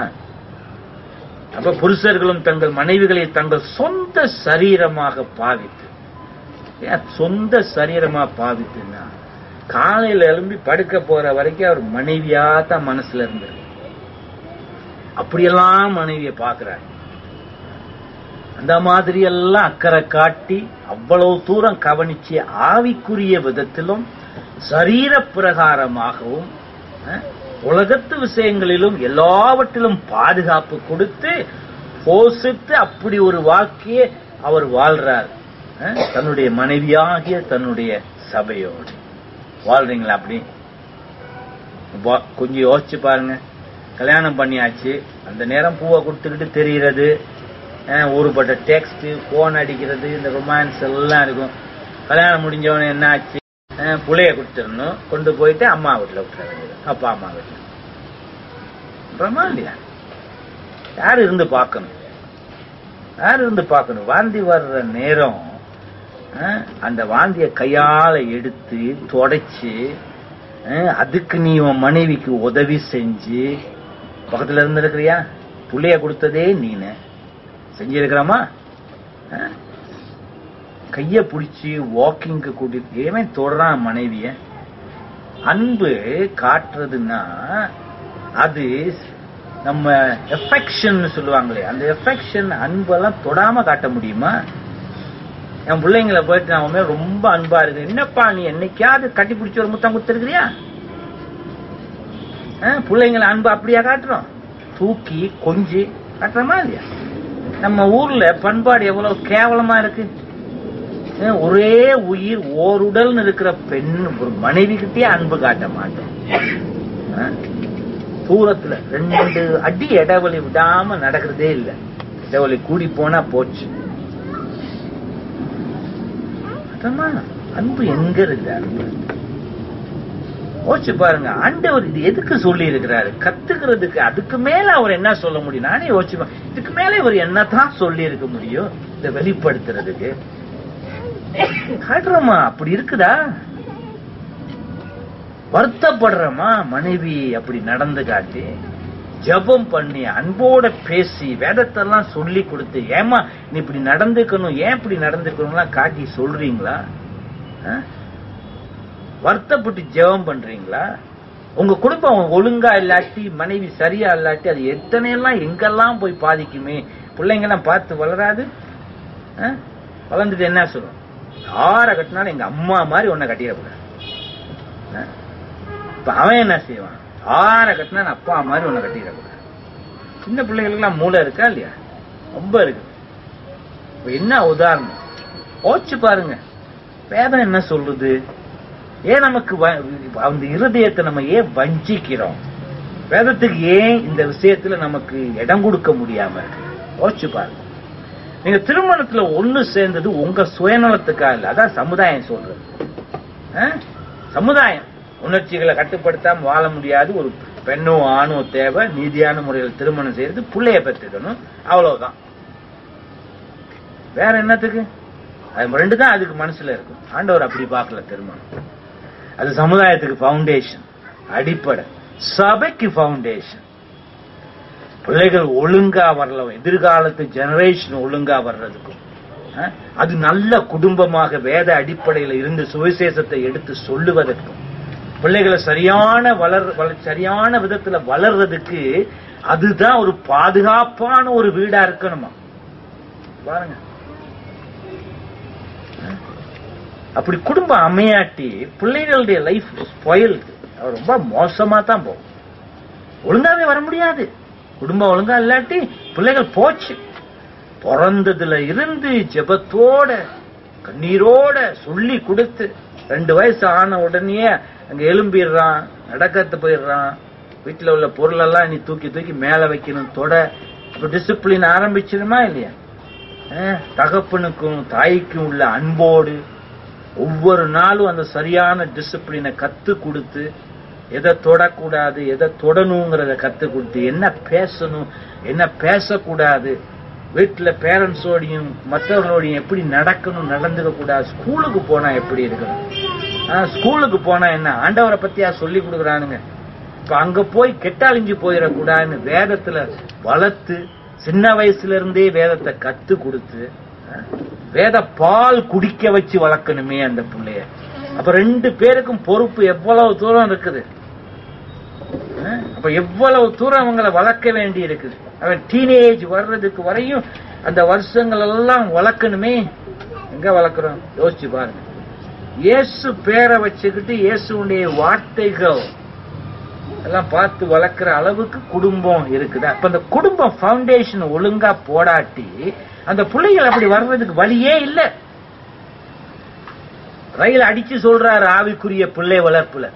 A: அப்ப புருஷர்களும் தங்கள் மனைவிகளை தங்கள் சொந்த சரீரமாக பாவித்து ஏன் சொந்த சரீரமா பாவித்துன்னா காலையில எழும்பி படுக்க போற வரைக்கும் அவர் மனைவியா தான் மனசுல இருந்தது அப்படியெல்லாம் மனைவியை பார்க்கிறார் அந்த மாதிரி எல்லாம் அக்கறை காட்டி அவ்வளவு தூரம் கவனிச்சு ஆவிக்குரிய விதத்திலும் சரீர பிரகாரமாகவும் அஹ், உலகத்து விஷயங்களிலும் எல்லாவற்றிலும் பாதுகாப்பு கொடுத்து போஷித்து அப்படி ஒரு வாழ்க்கையை அவர் வாழ்றார் அஹ், தன்னுடைய மனைவியாகிய தன்னுடைய சபையோடு வாழ்றீங்களா அப்படி வா- கொஞ்சம் யோசிச்சு பாருங்க கல்யாணம் பண்ணியாச்சு அந்த நேரம் பூவை கொடுத்துக்கிட்டு தெரிகிறது அஹ், ஊருப்பட்ட டெக்ஸ்ட் போன் அடிக்கிறது இந்த ரொமான்ஸ் எல்லாம் இருக்கும் கல்யாணம் முடிஞ்சவன என்ன ஆச்சு அஹ், புள்ளைய கொடுத்துடணும் கொண்டு போயிட்டு அம்மா வீட்டுல விட்டுற வேண்டியது அப்பா அம்மா வீட்டுல அப்புறமா இல்லையா யார் இருந்து பார்க்கணும் யார் இருந்து பார்க்கணும் வாந்தி வர்ற நேரம் அஹ், அந்த வாந்திய கையால எடுத்து தொடச்சு அஹ், அதுக்கு நீ உன் மனைவிக்கு உதவி செஞ்சு பக்கத்துல இருந்து இருக்கிறியா புள்ளைய கொடுத்ததே நீனு செஞ்சிருக்கிறோமா அஹ்? கைய பிடிச்சி வாக்கிங்க்கு கூட்டிட்டு ஏன் தொடறான் மனைவிய அன்பு காட்டுறதுன்னா அது நம்ம எஃபெக்ஷன் சொல்லுவாங்களே அந்த எஃபெக்ஷன் அன்பெல்லாம் தொடாம காட்ட முடியுமா என் பிள்ளைங்களை போயிட்டு நான் உண்மையா ரொம்ப அன்பா இருக்கு என்னப்பா நீ என்னைக்காவது கட்டி பிடிச்சி ஒரு முத்தம் கொடுத்துருக்கிறியா பிள்ளைங்களை அன்பு அப்படியா காட்டுறோம் தூக்கி கொஞ்சி காட்டுறோமா இல்லையா நம்ம ஊர்ல பண்பாடு எவ்வளவு கேவலமா இருக்கு அஹ் ஒரே உயிர் ஓருடல்னு இருக்கிற பெண் ஒரு மனைவி கிட்டே அன்பு காட்ட மாட்டோம் அஹ் தூரத்துல ரெண்டு அடி இடைவெளி விடாம நடக்கிறதே இல்ல இடைவெளி கூடி போனா போச்சு அதமா அன்பு எங்க இருக்கு அன்பு யோசிச்சு பாருங்க ஆண்டவர் இது எதுக்கு சொல்லி இருக்கிறாரு கத்துக்கிறதுக்கு அதுக்கு மேல அவர் என்ன சொல்ல முடியும் நானே யோசிச்சு பா- இதுக்கு மேல இவர் என்னதான் சொல்லி இருக்க முடியும் இதை வெளிப்படுத்துறதுக்கு காட்டுறோமா அப்படி இருக்குதா வருத்தப்படுறோமா மனைவி அப்படி நடந்து காட்டி ஜெபம் பண்ணி அன்போட பேசி வேதத்தெல்லாம் சொல்லி கொடுத்து ஏமா நீ இப்படி நடந்துக்கணும் ஏன் இப்படி நடந்துக்கணும்லாம் காட்டி சொல்றீங்களா ஆ? வருத்தப்பட்டு ஜெபம் பண்றீங்களா உங்க குடும்பம் ஒழுங்கா இல்லாட்டி மனைவி சரியா இல்லாட்டி அது எத்தனை எல்லாம் எங்கெல்லாம் போய் பாதிக்குமே பிள்ளைங்க எல்லாம் பார்த்து வளராது ஆ? வளர்ந்துட்டு என்ன சொல்லும் யார கட்டினாலும் எங்க அம்மா மாதிரி உன்னை கட்டிடக்கூடாது ஆ? இப்ப அவன் என்ன செய்வான் யார கட்டினா நான் அப்பா மாதிரி உன்னை கட்டிடக்கூடாது சின்ன பிள்ளைகளுக்கெல்லாம் மூளை இருக்கா இல்லையா ரொம்ப இருக்கு இப்ப என்ன உதாரணம் யோசிச்சு பாருங்க வேதம் என்ன சொல்லுது ஏன் நமக்கு வ- அந்த இருதயத்தை நம்ம ஏன் வஞ்சிக்கிறோம் வேதத்துக்கு ஏன் இந்த விஷயத்துல நமக்கு இடம் கொடுக்க முடியாம இருக்கு யோசிச்சு பாருங்க நீங்க திருமணத்துல ஒண்ணு சேர்ந்தது உங்க சுயநலத்துக்காக இல்ல அதான் சமுதாயம் சொல்றது ஆ? சமுதாயம் உணர்ச்சிகளை கட்டுப்படுத்தாம வாழ முடியாது ஒரு பெண்ணோ ஆணோ தேவை நீதியான முறையில் திருமணம் செய்யறது பிள்ளைய பெற்றுக்கணும் அவ்வளவுதான் வேற என்னத்துக்கு அது ரெண்டு தான் அதுக்கு மனசுல இருக்கும் ஆண்டவர் அப்படி பார்க்கல திருமணம் அது சமுதாயத்துக்கு ஃபவுண்டேஷன் அடிப்படை சபைக்கு ஃபவுண்டேஷன் பிள்ளைகள் ஒழுங்கா வரல எதிர்காலத்து ஜெனரேஷன் ஒழுங்கா வர்றதுக்கும் அஹ், அது நல்ல குடும்பமாக வேத அடிப்படையில் இருந்து சுவிசேஷத்தை எடுத்து சொல்லுவதற்கும் பிள்ளைகளை சரியான வளர் வள- சரியான விதத்துல வளர்றதுக்கு அதுதான் ஒரு பாதுகாப்பான ஒரு வீடா இருக்கணுமா பாருங்க அஹ், அப்படி குடும்பம் அமையாட்டி பிள்ளைகளுடைய லைஃப் ஸ்பாயில் ரொம்ப மோசமா தான் போகும் ஒழுங்காவே வர முடியாது குடும்பம் ஒழுங்கா இல்லாட்டி பிள்ளைகள் போச்சு பிறந்ததுல இருந்து ஜெபத்தோட கண்ணீரோட சொல்லி கொடுத்து ரெண்டு வயசு ஆன உடனே அங்க எலும்பிடுறான் நடக்கத்து போயிடுறான் வீட்டுல உள்ள பொருளெல்லாம் நீ தூக்கி தூக்கி மேல வைக்கணும் தொட இப்ப டிசிப்ளின் ஆரம்பிச்சிருமா இல்லையா அஹ், தகப்பனுக்கும் தாய்க்கும் உள்ள அன்போடு ஒவ்வொரு நாளும் அந்த சரியான டிசிப்ளினை கத்து கொடுத்து எதை தொடக்கூடாது எதை தொடணுங்கிறத கத்து கொடுத்து என்ன பேசணும் என்ன பேசக்கூடாது வீட்டுல பேரண்ட்ஸோடையும் மற்றவர்களோடையும் எப்படி நடக்கணும் நடந்துக்க கூடாது ஸ்கூலுக்கு போனா எப்படி இருக்கணும் ஆ, ஸ்கூலுக்கு போனா என்ன ஆண்டவரை பத்தியா சொல்லி கொடுக்குறானுங்க இப்ப அங்க போய் கெட்டாளிஞ்சு போயிடக்கூடாதுன்னு வேதத்துல வளர்த்து சின்ன வயசுல இருந்தே வேதத்தை கத்து கொடுத்து ஆ, வேத பால் குடிக்க வச்சு வளர்க்கணுமே அந்த பிள்ளைய அப்ப ரெண்டு பேருக்கும் பொறுப்பு எவ்வளவு தூரம் இருக்குது அஹ், அப்ப எவ்வளவு தூரம் அவங்கள வளர்க்க வேண்டி இருக்குது அவன் டீனேஜ் வர்றதுக்கு வரையும் அந்த வருஷங்கள் எல்லாம் வளர்க்கணுமே எங்க வளர்க்குறோம் யோசிச்சு பாருங்க இயேசு பேரை வச்சுக்கிட்டு இயேசுடைய வார்த்தைகள் எல்லாம் பார்த்து வளர்க்குற அளவுக்கு குடும்பம் இருக்குதா அப்ப அந்த குடும்பம் ஃபவுண்டேஷன் ஒழுங்கா போடாட்டி அந்த பிள்ளைகள் அப்படி வர்றதுக்கு வழியே இல்ல ரயில் அடிச்சு சொல்றாரு ஆவிக்குரிய பிள்ளை வளர்ப்புல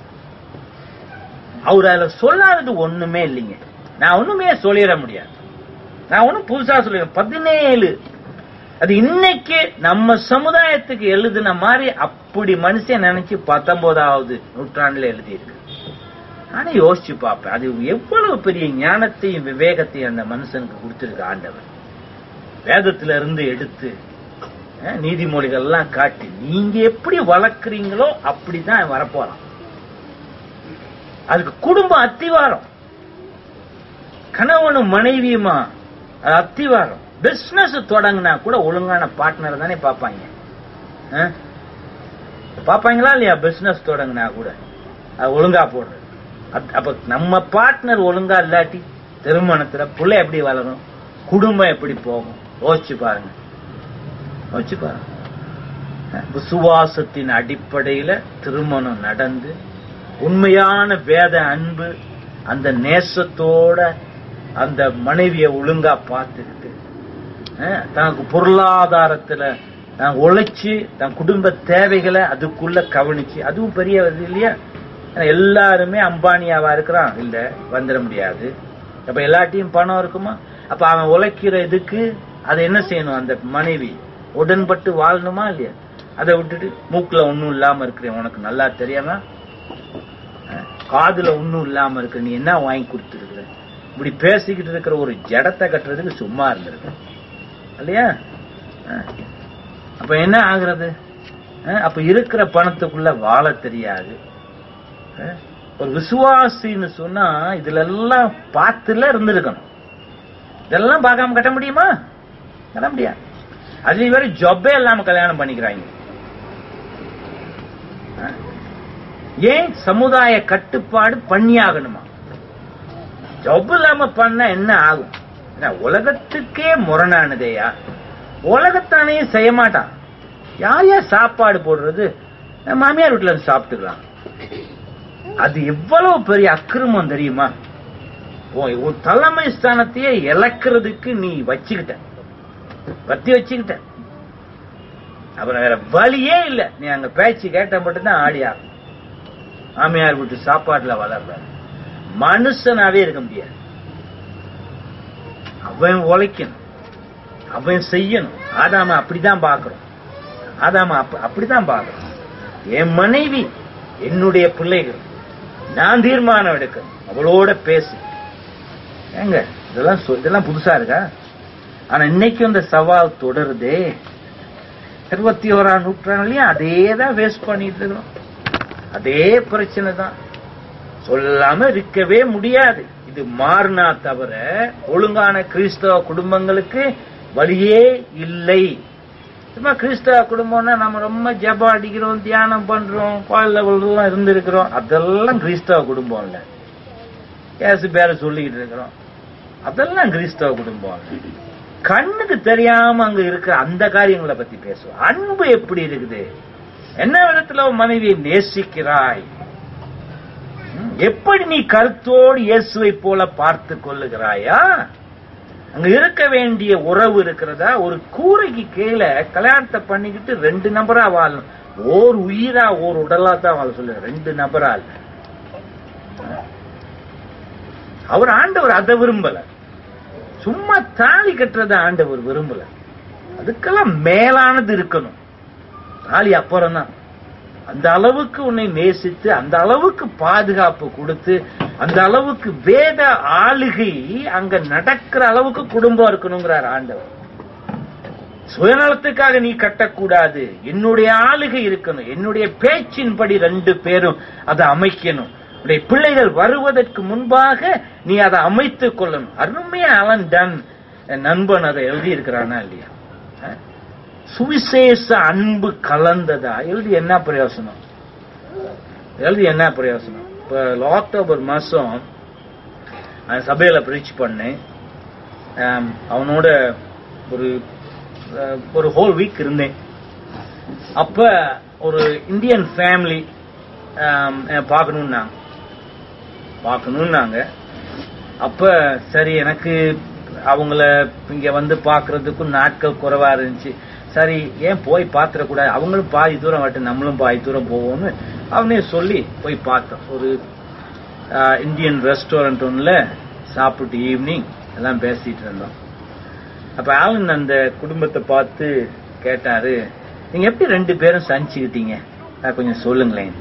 A: அவர் அதுல சொல்லாதது ஒண்ணுமே இல்லைங்க நான் ஒண்ணுமே சொல்லிட முடியாது நான் ஒண்ணும் புதுசா சொல்லிடுறேன் பதினேழு அது இன்னைக்கு நம்ம சமுதாயத்துக்கு எழுதின மாதிரி அப்படி மனுஷன் நினைச்சு பத்தொன்பதாவது நூற்றாண்டுல எழுதியிருக்கு ஆனா யோசிச்சு பார்ப்பேன் அது எவ்வளவு பெரிய ஞானத்தையும் விவேகத்தையும் அந்த மனுஷனுக்கு கொடுத்திருக்கு ஆண்டவர் வேதத்துல இருந்து எடுத்து அஹ், நீதிமொழிகள் எல்லாம் காட்டி நீங்க எப்படி வளர்க்குறீங்களோ அப்படிதான் வரப்போறான் அதுக்கு குடும்பம் அத்திவாரம் கணவனும் மனைவியுமா அது அத்திவாரம் பிசினஸ் தொடங்கினா கூட ஒழுங்கான பார்ட்னர் தானே பார்ப்பாங்க அஹ்? பார்ப்பாங்களா இல்லையா பிசினஸ் தொடங்கினா கூட அது ஒழுங்கா போடுறது அத்- அப்ப நம்ம பார்ட்னர் ஒழுங்கா இல்லாட்டி திருமணத்துல புள்ள எப்படி வளரும் குடும்பம் எப்படி போகும் யோசிச்சு பாருங்க யோசிச்சு பாருங்க அஹ், விசுவாசத்தின் அடிப்படையில திருமணம் நடந்து உண்மையான வேத அன்பு அந்த நேசத்தோட அந்த மனைவியை ஒழுங்கா பார்த்துக்கிட்டு அஹ், தனக்கு பொருளாதாரத்துல தான் உழைச்சு தன் குடும்ப தேவைகளை அதுக்குள்ள கவனிச்சு அதுவும் பெரிய இது இல்லையா ஏன்னா எல்லாருமே அம்பானியாவா இருக்கிறான் இல்ல வந்துட முடியாது அப்ப எல்லாத்தையும் பணம் இருக்குமா அப்ப அவன் உழைக்கிற இதுக்கு அதை என்ன செய்யணும் அந்த மனைவி உடன்பட்டு வாழணுமா இல்லையா அதை விட்டுட்டு மூக்குல ஒண்ணும் இல்லாம இருக்கிறேன் உனக்கு நல்லா தெரியாம அஹ், காதுல ஒண்ணும் இல்லாம இருக்கு நீ என்ன வாங்கி கொடுத்துருக்குற இப்படி பேசிக்கிட்டு இருக்கிற ஒரு ஜடத்தை கட்டுறதுக்கு சும்மா இருந்திருக்கு இல்லையா அஹ். அப்ப என்ன ஆகுறது அஹ், அப்ப இருக்கிற பணத்துக்குள்ள வாழ தெரியாது அஹ், ஒரு விசுவாசின்னு சொன்னா இதுல எல்லாம் பார்த்துல இருந்திருக்கணும் இதெல்லாம் பார்க்காம கட்ட முடியுமா கட்ட முடியாது அதுலயும் வேற ஜொப்பே இல்லாம கல்யாணம் பண்ணிக்கிறாங்க அஹ். ஏன் சமுதாய கட்டுப்பாடு பண்ணியாகணுமா ஜப் இல்லாம பண்ணா என்ன ஆகும் என்ன, உலகத்துக்கே முரணானதேயா உலகத்தானையும் செய்ய மாட்டான் யார் யார் சாப்பாடு போடுறது அஹ் மாமியார் வீட்டுல இருந்து சாப்பிட்டுக்கலாம் அது எவ்வளவு பெரிய அக்கிரமம் தெரியுமா உன் உன் தலைமை ஸ்தானத்தையே இழக்கிறதுக்கு நீ வச்சுக்கிட்ட வத்தி வச்சுக்கிட்ட அப்புறம் வேற வழியே இல்ல நீ அங்க பேச்சு கேட்ட மட்டும்தான் ஆடி ஆகணும் மாமியார் வீட்டு சாப்பாட்டுல வளர்ற மனுஷனாவே இருக்க முடியாது அவன் உழைக்கணும் அவன் செய்யணும் ஆதாம அப்படிதான் பாக்குறோம் ஆதாம அப்ப- அப்படிதான் பாக்குறோம் என் மனைவி என்னுடைய பிள்ளைகள் நான் தீர்மானம் எடுக்கணும் அவளோட பேசு ஏங்க இதெல்லாம் சொ- இதெல்லாம் புதுசா இருக்கா ஆனா இன்னைக்கும் இந்த சவால் தொடருதே இருபத்தி ஓராம் நூற்றாண்டுலயும் அதே தான் வேஸ்ட் பண்ணிட்டு இருக்கிறோம் அதே பிரச்சனை தான் சொல்லாம இருக்கவே முடியாது இது மாறினா தவிர ஒழுங்கான கிறிஸ்தவ குடும்பங்களுக்கு வழியே இல்லை சும்மா கிறிஸ்தவ குடும்பம்னா நம்ம ரொம்ப ஜெபம் அடிக்கிறோம் தியானம் பண்றோம் கோயில்ல எல்லாம் இருந்திருக்கிறோம் அதெல்லாம் கிறிஸ்தவ குடும்பம் இல்ல ஏசு பேர சொல்லிக்கிட்டு இருக்கிறோம் அதெல்லாம் கிறிஸ்தவ குடும்பம் இல்ல கண்ணுக்கு தெரியாம அங்க இருக்கிற அந்த காரியங்களை பத்தி பேசுவோம் அன்பு எப்படி இருக்குது என்ன விதத்துல உன் மனைவியை நேசிக்கிறாய் ம், எப்படி நீ கருத்தோடு இயேசுவை போல பார்த்து கொள்ளுகிறாயா அங்க இருக்க வேண்டிய உறவு இருக்கிறதா ஒரு கூரைக்கு கீழே கல்யாணத்தை பண்ணிக்கிட்டு ரெண்டு நபரா வாழணும் ஓர் உயிரா ஓர் உடலா தான் வாழ சொல்ல ரெண்டு நபரா இல்ல அவர் ஆண்டவர் அதை விரும்பல சும்மா தாலி கட்டுறத ஆண்டவர் விரும்பல அதுக்கெல்லாம் மேலானது இருக்கணும் தாலி அப்புறம் தான் அந்த அளவுக்கு உன்னை நேசித்து அந்த அளவுக்கு பாதுகாப்பு கொடுத்து அந்த அளவுக்கு வேத ஆளுகை அங்க நடக்கிற அளவுக்கு குடும்பம் இருக்கணுங்கிறார் ஆண்டவர் சுயநலத்துக்காக நீ கட்டக்கூடாது என்னுடைய ஆளுகை இருக்கணும் என்னுடைய பேச்சின்படி ரெண்டு பேரும் அதை அமைக்கணும் உடைய பிள்ளைகள் வருவதற்கு முன்பாக நீ அதை அமைத்துக் கொள்ளணும் அருமையா அவன் டன் என் நண்பன் அதை எழுதி இருக்கிறானா இல்லையா அஹ்? சுவிசேஷ அன்பு கலந்ததா எழுதி என்ன பிரயோசனம் எழுதி என்ன பிரயோசனம் இப்ப அக்டோபர் மாசம் அவன் சபையில பிரீச் பண்ணேன் ஆம், அவனோட ஒரு அஹ், ஒரு ஹோல் வீக் இருந்தேன் அப்ப ஒரு இந்தியன் ஃபேமிலி பார்க்கணும்னாங்க பார்க்கணும்னாங்க அப்ப சரி எனக்கு அவங்கள இங்க வந்து பார்க்கிறதுக்கும் நாட்கள் குறைவா இருந்துச்சு சரி ஏன் போய் பாத்திரக்கூடாது அவங்களும் பாதி தூரம் வரட்டும் நம்மளும் பாதி தூரம் போவோம்னு அவனே சொல்லி போய் பார்த்தோம் ஒரு ஆஹ், இந்தியன் ரெஸ்டாரண்ட் ஒன்றுல சாப்பிட்டு ஈவினிங் எல்லாம் பேசிட்டு இருந்தோம் அப்ப ஆலன் அந்த குடும்பத்தை பார்த்து கேட்டாரு நீங்க எப்படி ரெண்டு பேரும் சந்திச்சுக்கிட்டீங்க நான் கொஞ்சம் சொல்லுங்களேன்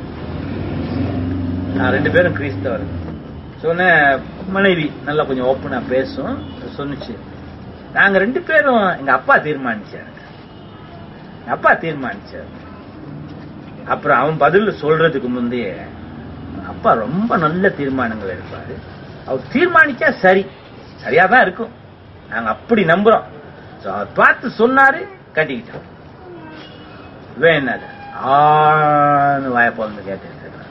A: நான் ரெண்டு பேரும் கிறிஸ்தவர் சொன்ன மனைவி நல்லா கொஞ்சம் ஓப்பனா பேசும் சொன்னுச்சு நாங்க ரெண்டு பேரும் எங்க அப்பா தீர்மானிச்சாரு எங்க அப்பா தீர்மானிச்சாரு அப்புறம் அவன் பதில் சொல்றதுக்கு முந்தைய அப்பா ரொம்ப நல்ல தீர்மானங்கள் எடுப்பாரு அவர் தீர்மானிச்சா சரி சரியா தான் இருக்கும் நாங்க அப்படி நம்புறோம் So, அவர் பார்த்து சொன்னாரு கட்டிக்கிட்டோம் இவன் என்னது ஆன்னு வாய பிறந்து கேட்டுட்டு இருக்கான்.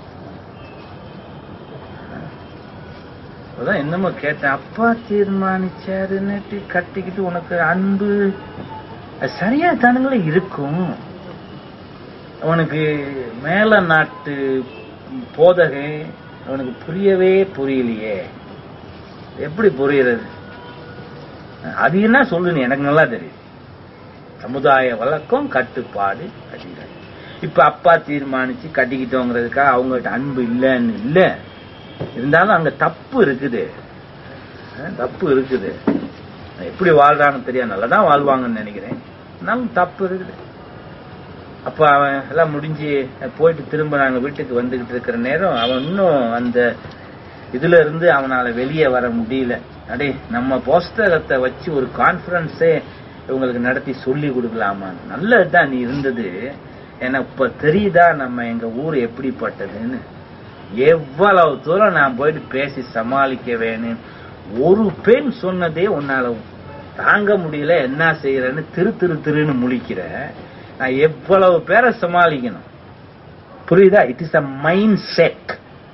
A: அதான் என்னமோ கேட்டேன் அப்பா தீர்மானிச்சாருன்னுட்டு கட்டிக்கிட்டு உனக்கு அன்பு அது சரியா தானுங்களே இருக்கும் அவனுக்கு மேல நாட்டு போதகை அவனுக்கு புரியவே புரியலையே எப்படி புரியுறது அது என்ன சொல்லுன்னு எனக்கு நல்லா தெரியும் சமுதாய வழக்கம் கட்டுப்பாடு கட்டிக்கிறாங்க இப்ப அப்பா தீர்மானிச்சு கட்டிக்கிட்டோங்கிறதுக்காக அவங்ககிட்ட அன்பு இல்லைன்னு இல்ல இருந்தாலும் அங்க தப்பு இருக்குது அஹ் தப்பு இருக்குது எப்படி வாழ்றான்னு தெரியாது நல்லா தான் வாழ்வாங்கன்னு நினைக்கிறேன் இருந்தாலும் தப்பு இருக்குது அப்ப அவன் எல்லாம் முடிஞ்சு போயிட்டு திரும்ப நாங்க வீட்டுக்கு வந்துகிட்டு இருக்கிற நேரம் அவன் இன்னும் அந்த இதுல இருந்து அவனால வெளியே வர முடியல அடே நம்ம புஸ்தகத்தை வச்சு ஒரு கான்ஃபரன்ஸே இவங்களுக்கு நடத்தி சொல்லி கொடுக்கலாமா நல்லதுதான் நீ இருந்தது எனக்கு இப்ப தெரியுதா நம்ம எங்க ஊர் எப்படிப்பட்டதுன்னு எவ்வளவு தூரம் நான் போயிட்டு பேசி சமாளிக்க வேணும் ஒரு பெண் சொன்னதே உன்னால தாங்க முடியல என்ன செய்யறேன்னு திரு திரு திருன்னு முழிக்கிற நான் எவ்வளவு பேரை சமாளிக்கணும் புரியுதா it is a mindset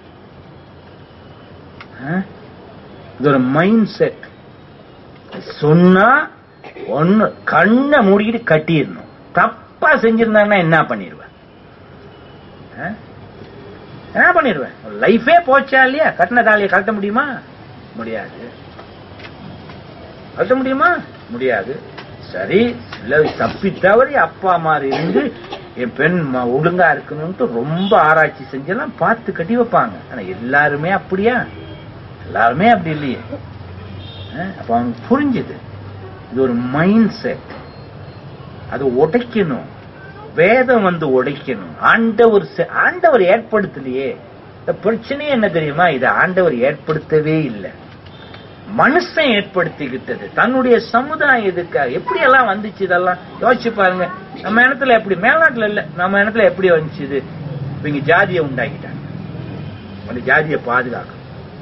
A: இது ஒரு மைண்ட் செட் சொன்னா ஒண்ணு கண்ணை மூடிக்கிட்டு கட்டிடணும் தப்பா செஞ்சிருந்தாங்கன்னா என்ன பண்ணிடுவேன் ஆ? என்ன பண்ணிடுவேன் லைஃபே போச்சா இல்லையா கட்டின தாலியை கட்ட முடியுமா முடியாது கட்ட முடியுமா முடியாது சரி சில தப்பி தவறி அப்பா மாதிரி இருந்து என் பெண் ம- ஒழுங்கா இருக்கணும்ட்டு ரொம்ப ஆராய்ச்சி செஞ்செல்லாம் பார்த்து கட்டி வைப்பாங்க ஆனா எல்லாருமே அப்படியா எல்லாருமே அப்படி இல்லையே அஹ், அப்ப அவனுக்கு புரிஞ்சுது இது ஒரு மைண்ட் செட் அது உடைக்கணும் வேதம் வந்து உடைக்கணும் ஆண்டவர் செ- ஆண்டவர் ஏற்படுத்தலையே இந்த பிரச்சனையே என்ன தெரியுமா இது ஆண்டவர் ஏற்படுத்தவே இல்லை மனுஷன் ஏற்படுத்திக்கிட்டது தன்னுடைய சமுதாயத்துக்காக எப்படி எல்லாம் வந்துச்சு இதெல்லாம் யோசிச்சு பாருங்க நம்ம இடத்துல எப்படி மேல்நாட்டுல இல்ல நம்ம இடத்துல எப்படி வந்துச்சு இது இவங்க ஜாதியை உண்டாக்கிட்டாங்க அந்த ஜாதியை பாதுகாக்கணும்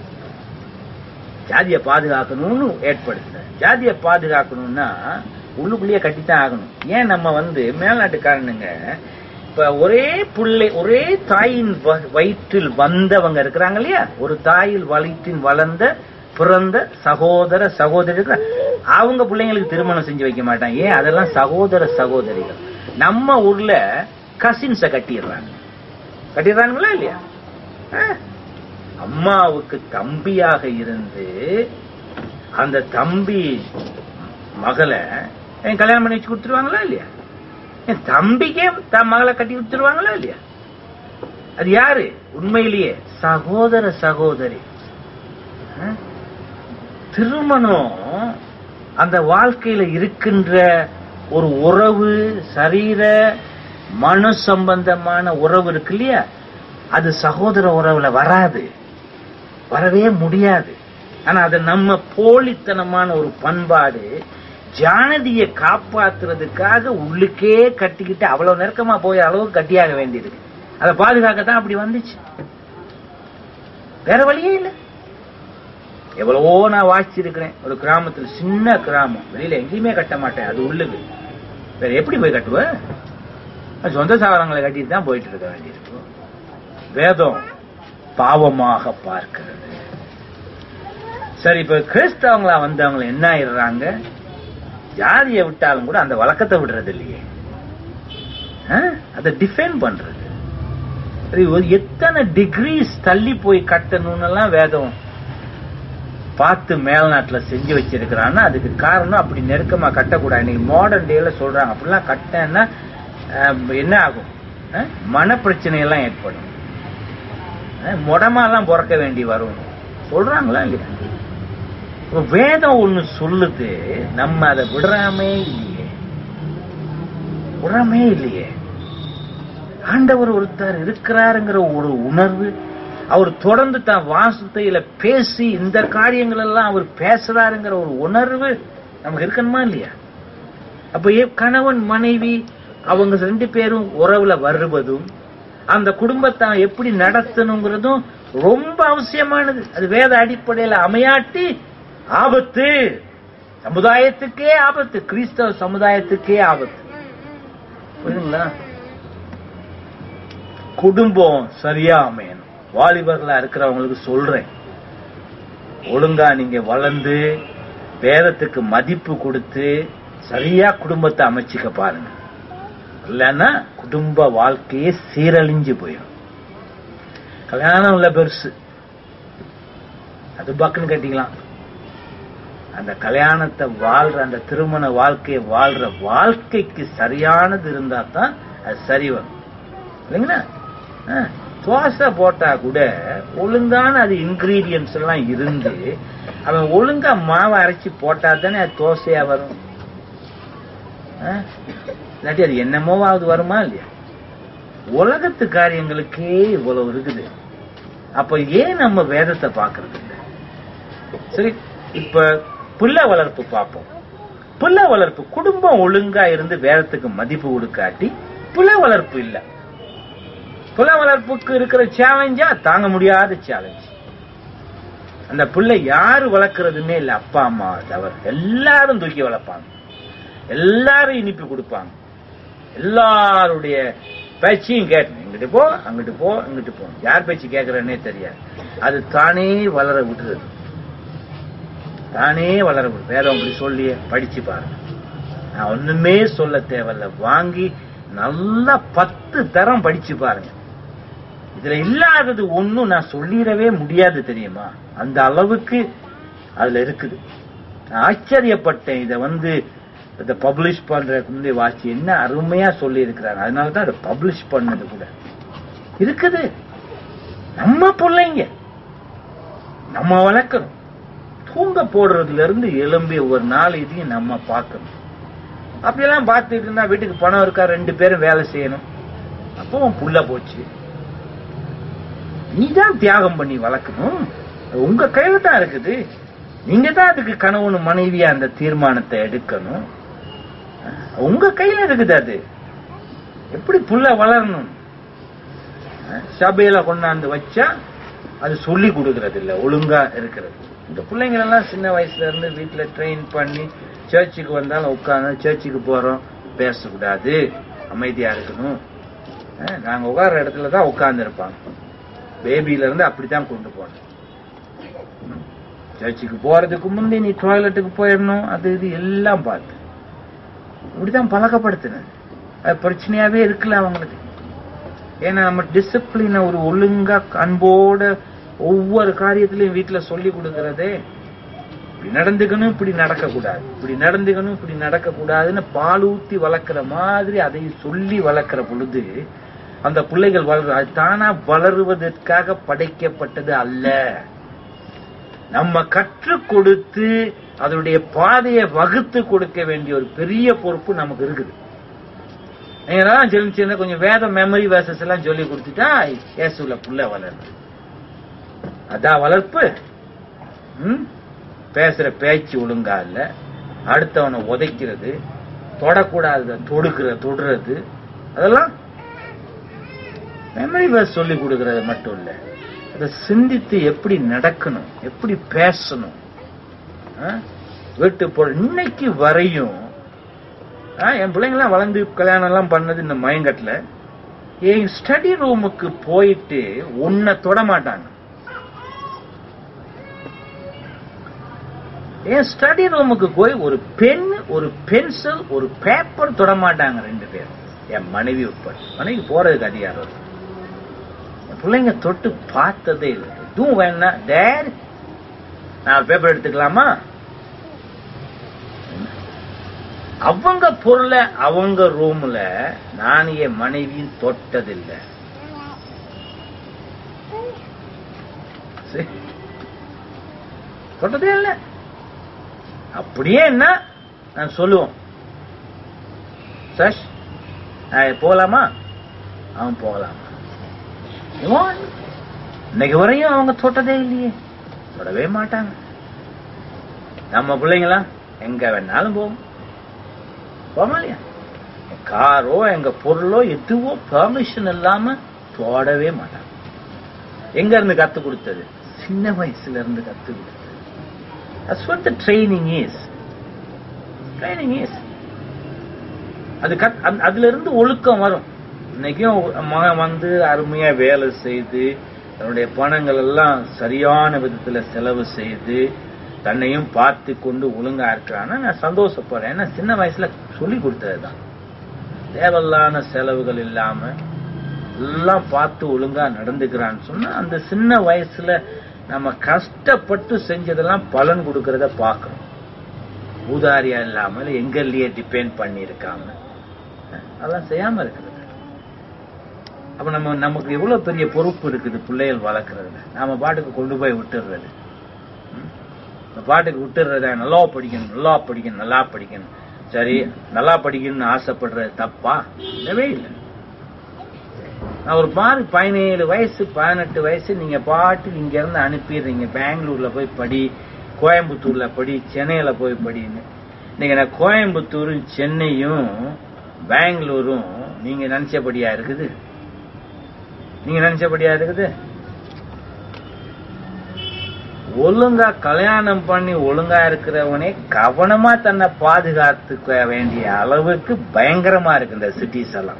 A: ஜாதியை பாதுகாக்கணும்னு ஏற்படுத்தின ஜாதியை பாதுகாக்கணும்னா உள்ளுக்குள்ளேயே கட்டித்தான் ஆகணும் ஏன் நம்ம வந்து மேல்நாட்டுக்காரனுங்க இப்ப ஒரே பிள்ளை ஒரே தாயின் வ- வயிற்றில் வந்தவங்க இருக்கிறாங்க இல்லையா ஒரு தாயில் வயிற்றில் வளர்ந்த பிறந்த சகோதர சகோதரிகள் அவங்க பிள்ளைங்களுக்கு திருமணம் செஞ்சு வைக்க மாட்டாங்க ஏன் அதெல்லாம் சகோதர சகோதரிகள் நம்ம ஊர்ல கசின்ஸ கட்டிடுறாங்க கட்டிடுறாங்களா இல்லையா ஆ? அம்மாவுக்கு தம்பியாக இருந்து அந்த தம்பி மகளை என் கல்யாணம் பண்ணி வச்சு கொடுத்துருவாங்களா இல்லையா என் தம்பிக்கே தன் மகளை கட்டி கொடுத்துருவாங்களா இல்லையா அது யாரு உண்மையிலேயே சகோதர சகோதரி ஆ? திருமணம் அந்த வாழ்க்கையில இருக்கின்ற ஒரு உறவு சரீர மனு சம்பந்தமான உறவு இருக்கு இல்லையா அது சகோதர உறவுல வராது வரவே முடியாது ஆனா அது நம்ம போலித்தனமான ஒரு பண்பாடு ஜானதியை காப்பாத்துறதுக்காக உள்ளுக்கே கட்டிக்கிட்டு அவ்வளவு நெருக்கமா போய் அளவுக்கு கட்டியாக வேண்டியிருக்கு அதை பாதுகாக்கத்தான் அப்படி வந்துச்சு வேற வழியே இல்லை எவ்வளவோ நான் வாசிச்சிருக்கிறேன் ஒரு கிராமத்துல சின்ன கிராமம் வெளியில எங்கேயுமே கட்ட மாட்டேன் அது உள்ளுக்கு வேற எப்படி போய் கட்டுவ அது சொந்த சாவரங்களை கட்டிட்டு தான் போயிட்டு இருக்க வேண்டியிருக்கும் வேதம் பாவமாக பார்க்கிறது சரி இப்ப கிறிஸ்தவங்களா வந்தவங்க என்ன ஆயிடுறாங்க ஜாதியை விட்டாலும் கூட அந்த வழக்கத்தை விடுறது இல்லையே ஆ? அதை டிஃபைன் பண்றது சரி, ஒரு எத்தனை டிகிரிஸ் தள்ளி போய் கட்டணும்னு எல்லாம் வேதம் பார்த்து மேல்நாட்டுல செஞ்சு வச்சிருக்கிறான்னா அதுக்கு காரணம் அப்படி நெருக்கமா கட்டக்கூடாது இன்னைக்கு மாடர்ன் டேல சொல்றாங்க அப்படிலாம் கட்டினா என்ன ஆகும் அஹ், மனப்பிரச்சனை எல்லாம் ஏற்படும் அஹ், முடமாலாம் பிறக்க வேண்டி வரும் சொல்றாங்களா இல்லையா இப்ப வேதம் ஒண்ணு சொல்லுது நம்ம அதை விடுறாமே இல்லையே விடுறாமே இல்லையே ஆண்டவர் ஒருத்தர் இருக்கிறாருங்கிற ஒரு உணர்வு அவர் தொடர்ந்து தான் வாசத்தையில பேசி இந்த காரியங்கள் எல்லாம் அவர் பேசுறாருங்கிற ஒரு உணர்வு நமக்கு இருக்கணுமா இல்லையா அப்ப ஏ- கணவன் மனைவி அவங்க ரெண்டு பேரும் உறவுல வருவதும் அந்த குடும்பத்தை எப்படி நடத்தணுங்கிறதும் ரொம்ப அவசியமானது அது வேத அடிப்படையில அமையாட்டி ஆபத்து சமுதாயத்துக்கே ஆபத்து கிறிஸ்தவ சமுதாயத்துக்கே ஆபத்து புரியுதுங்களா குடும்பம் சரியா அமையணும் வாலிபர்களா இருக்கிறவங்களுக்கு சொல்றேன் ஒழுங்கா நீங்க வளர்ந்து வேதத்துக்கு மதிப்பு கொடுத்து சரியா குடும்பத்தை அமைச்சுக்க பாருங்க இல்லைன்னா குடும்ப வாழ்க்கையே சீரழிஞ்சு போயிடும் கல்யாணம் இல்ல பெருசு அது பக்குன்னு கட்டிக்கலாம் அந்த கல்யாணத்தை வாழ்ற அந்த திருமண வாழ்க்கையை வாழ்ற வாழ்க்கைக்கு சரியானது இருந்தா தான் அது சரி வரும் இல்லைங்களா ஆ, தோசை போட்டா கூட ஒழுங்கான அது இன்கிரீடியன்ஸ் எல்லாம் இருந்து அவன் ஒழுங்கா மாவை அரைச்சு போட்டா தானே அது தோசையா வரும் ஆ? இல்லாட்டி அது என்னமோவாவது வருமா இல்லையா உலகத்து காரியங்களுக்கே இவ்வளவு இருக்குது அப்ப ஏன் நம்ம வேதத்தை பார்க்கறது இல்லை சரி இப்ப பிள்ளை வளர்ப்பு பார்ப்போம் பிள்ளை வளர்ப்பு குடும்பம் ஒழுங்கா இருந்து வேதத்துக்கு மதிப்பு கொடுக்காட்டி பிள்ளை வளர்ப்பு இல்ல பிள்ளை வளர்ப்புக்கு இருக்கிற சேலஞ்சா தாங்க முடியாத சேலஞ்ச் அந்த பிள்ளை யாரு வளர்க்கறதுன்னே இல்ல அப்பா அம்மா தவிர எல்லாரும் தூக்கி வளர்ப்பாங்க எல்லாரும் இனிப்பு கொடுப்பாங்க எல்லாருடைய பேச்சையும் கேட்கணும் இங்கிட்டு போ அங்கிட்டு போ இங்கிட்டு போ யார் பேச்சு கேட்கறன்னே தெரியாது அது தானே வளர விட்டுறது தானே வளர விடு வேதம் அப்படி சொல்லியே படிச்சு பாருங்க நான் ஒண்ணுமே சொல்ல தேவையில்ல வாங்கி நல்லா பத்து தரம் படிச்சு பாருங்க இதுல இல்லாதது ஒண்ணும் நான் சொல்லிடவே முடியாது தெரியுமா அந்த அளவுக்கு அதுல இருக்குது நான் ஆச்சரியப்பட்டேன் இத வந்து இதை பப்ளிஷ் பண்றதுக்கு முந்தைய வாசி என்ன அருமையா சொல்லி இருக்கிறாங்க அதனால தான் அதை பப்ளிஷ் பண்ணது கூட இருக்குது நம்ம பிள்ளைங்க நம்ம வளர்க்கணும் தூங்க போடுறதுல இருந்து எலும்பி ஒரு நாள் இதையும் நம்ம பார்க்கணும் அப்படியெல்லாம் பார்த்துட்டு இருந்தா வீட்டுக்கு பணம் இருக்கா ரெண்டு பேரும் வேலை செய்யணும் அப்போ உன் புள்ள போச்சு நீதான் தியாகம் பண்ணி வளர்க்கணும் அது உங்க கையில தான் இருக்குது நீங்க தான் அதுக்கு கணவன் மனைவியா அந்த தீர்மானத்தை எடுக்கணும் உங்க கையில இருக்குது அது எப்படி புள்ள வளரணும் அஹ் சபையில கொண்டாந்து வச்சா அது சொல்லி கொடுக்கறது இல்ல ஒழுங்கா இருக்கிறது இந்த பிள்ளைங்க எல்லாம் சின்ன வயசுல இருந்து வீட்டுல ட்ரெயின் பண்ணி சர்ச்சுக்கு வந்தாலும் உட்காந்து சர்ச்சுக்கு போறோம் பேசக்கூடாது அமைதியா இருக்கணும் அஹ் நாங்க உட்கார்ற இடத்துல தான் உட்கார்ந்து இருப்பாங்க பேபியில இருந்து அப்படித்தான் கொண்டு போனோம் ம். சர்ச்சுக்கு போறதுக்கு முந்தைய நீ டாய்லெட்டுக்கு போயிடணும் அது இது எல்லாம் பார்த்து இப்படிதான் பழக்கப்படுத்தினது அது பிரச்சனையாவே இருக்கல அவங்களுக்கு ஏன்னா நம்ம டிசிப்ளின ஒரு ஒழுங்கா அன்போட ஒவ்வொரு காரியத்திலையும் வீட்டுல சொல்லி கொடுக்கறதே இப்படி நடந்துக்கணும் இப்படி நடக்க கூடாது இப்படி நடந்துக்கணும் இப்படி நடக்க கூடாதுன்னு பால் ஊத்தி வளர்க்கிற மாதிரி அதை சொல்லி வளர்க்கிற பொழுது அந்த பிள்ளைகள் வளரு அது தானா வளருவதற்காக படைக்கப்பட்டது அல்ல நம்ம கற்றுக் கொடுத்து அதனுடைய பாதையை வகுத்து கொடுக்க வேண்டிய ஒரு பெரிய பொறுப்பு நமக்கு இருக்குது நீங்க எல்லாம் சின்ன சின்ன கொஞ்சம் வேத மெமரி வேர்சஸ் எல்லாம் சொல்லி கொடுத்துட்டா இயேசுல புள்ள வளருது அதான் வளர்ப்பு ம்? பேசுற பேச்சு ஒழுங்கா இல்ல அடுத்தவனை உதைக்கிறது தொடக்கூடாத தொடுக்கிற தொடுறது அதெல்லாம் மெமரி வேர்ஸ் சொல்லி கொடுக்கறது மட்டும் இல்ல அதை சிந்தித்து எப்படி நடக்கணும் எப்படி பேசணும் ஆ? வீட்டு போ இன்னைக்கு வரையும் ஆ, என் பிள்ளைங்களாம் வளர்ந்து கல்யாணம் எல்லாம் பண்ணது இந்த மயங்கட்டில் என் ஸ்டடி ரூமுக்கு போயிட்டு உன்னை தொட மாட்டாங்க என் ஸ்டடி ரூமுக்கு போய் ஒரு பென் ஒரு பென்சில் ஒரு பேப்பர் தொட மாட்டாங்க ரெண்டு பேரும் என் மனைவி உட்பட மனைவி போறதுக்கு அதிகாரம் இருக்கு. என் பிள்ளைங்க தொட்டு பார்த்ததே இல்லை இதுவும் வேணா டேட் நான் பேப்பர் எடுத்துக்கலாமா அவங்க பொருளை அவங்க ரூம்ல நான் என் மனைவியும் தொட்டதில்லை சரி. தொட்டதே இல்லை அப்படியே என்ன நான் சொல்லுவோம் சஷ் நான் போகலாமா அவன் போகலாமா இவன் இன்னைக்கு வரையும் அவங்க தொட்டதே இல்லையே தொடவே மாட்டாங்க நம்ம பிள்ளைங்களா எங்க வேணாலும் போவோம் போமா இல்லையா காரோ எங்க பொருளோ எதுவோ பெர்மிஷன் இல்லாம தொடவே மாட்டாங்க எங்க இருந்து கத்து கொடுத்தது சின்ன வயசுல இருந்து கத்து கொடுத்தது That's what the training is. Training is. அது கத் அந்த- அதுல இருந்து ஒழுக்கம் வரும் இன்னைக்கும் மகன் வந்து அருமையா வேலை செய்து தன்னுடைய பணங்கள் எல்லாம் சரியான விதத்துல செலவு செய்து தன்னையும் பார்த்து கொண்டு ஒழுங்கா இருக்கிறான்னா நான் சந்தோஷப்படுறேன் ஏன்னா சின்ன வயசுல சொல்லி கொடுத்ததுதான் தேவையில்லான செலவுகள் இல்லாம எல்லாம் பார்த்து ஒழுங்கா நடந்துக்கிறான்னு சொன்னா அந்த சின்ன வயசுல நம்ம கஷ்டப்பட்டு செஞ்சதெல்லாம் பலன் கொடுக்கறத பார்க்கணும் ஊதாரியா இல்லாமல் எங்கள்லயே டிபெண்ட் பண்ணி இருக்காம அதெல்லாம் செய்யாம இருக்கிறது அப்ப நம்ம நமக்கு எவ்வளவு பெரிய பொறுப்பு இருக்குது பிள்ளைகள் வளர்க்கறதுல நாம பாட்டுக்கு கொண்டு போய் விட்டுடுறது ம்? இந்த பாட்டுக்கு விட்டுடுறத நல்லா படிக்கணும் நல்லா படிக்கணும் நல்லா படிக்கணும் சரி நல்லா படிக்கணும்னு ஆசைப்படுறது தப்பா இல்லவே இல்லை நான் ஒரு மாதிரி பதினேழு வயசு பதினெட்டு வயசு நீங்க பாட்டு இங்க இருந்து அனுப்பிடுறீங்க பெங்களூர்ல போய் படி கோயம்புத்தூர்ல படி சென்னையில போய் படின்னு நீங்க நான் கோயம்புத்தூரும் சென்னையும் பெங்களூரும் நீங்க நினைச்சபடியா இருக்குது நீங்க நினைச்சபடியா இருக்குது ஒழுங்கா கல்யாணம் பண்ணி ஒழுங்கா இருக்கிறவனே கவனமா தன்னை பாதுகாத்துக்க வேண்டிய அளவுக்கு பயங்கரமா இருக்கு இந்த சிட்டிஸ் எல்லாம்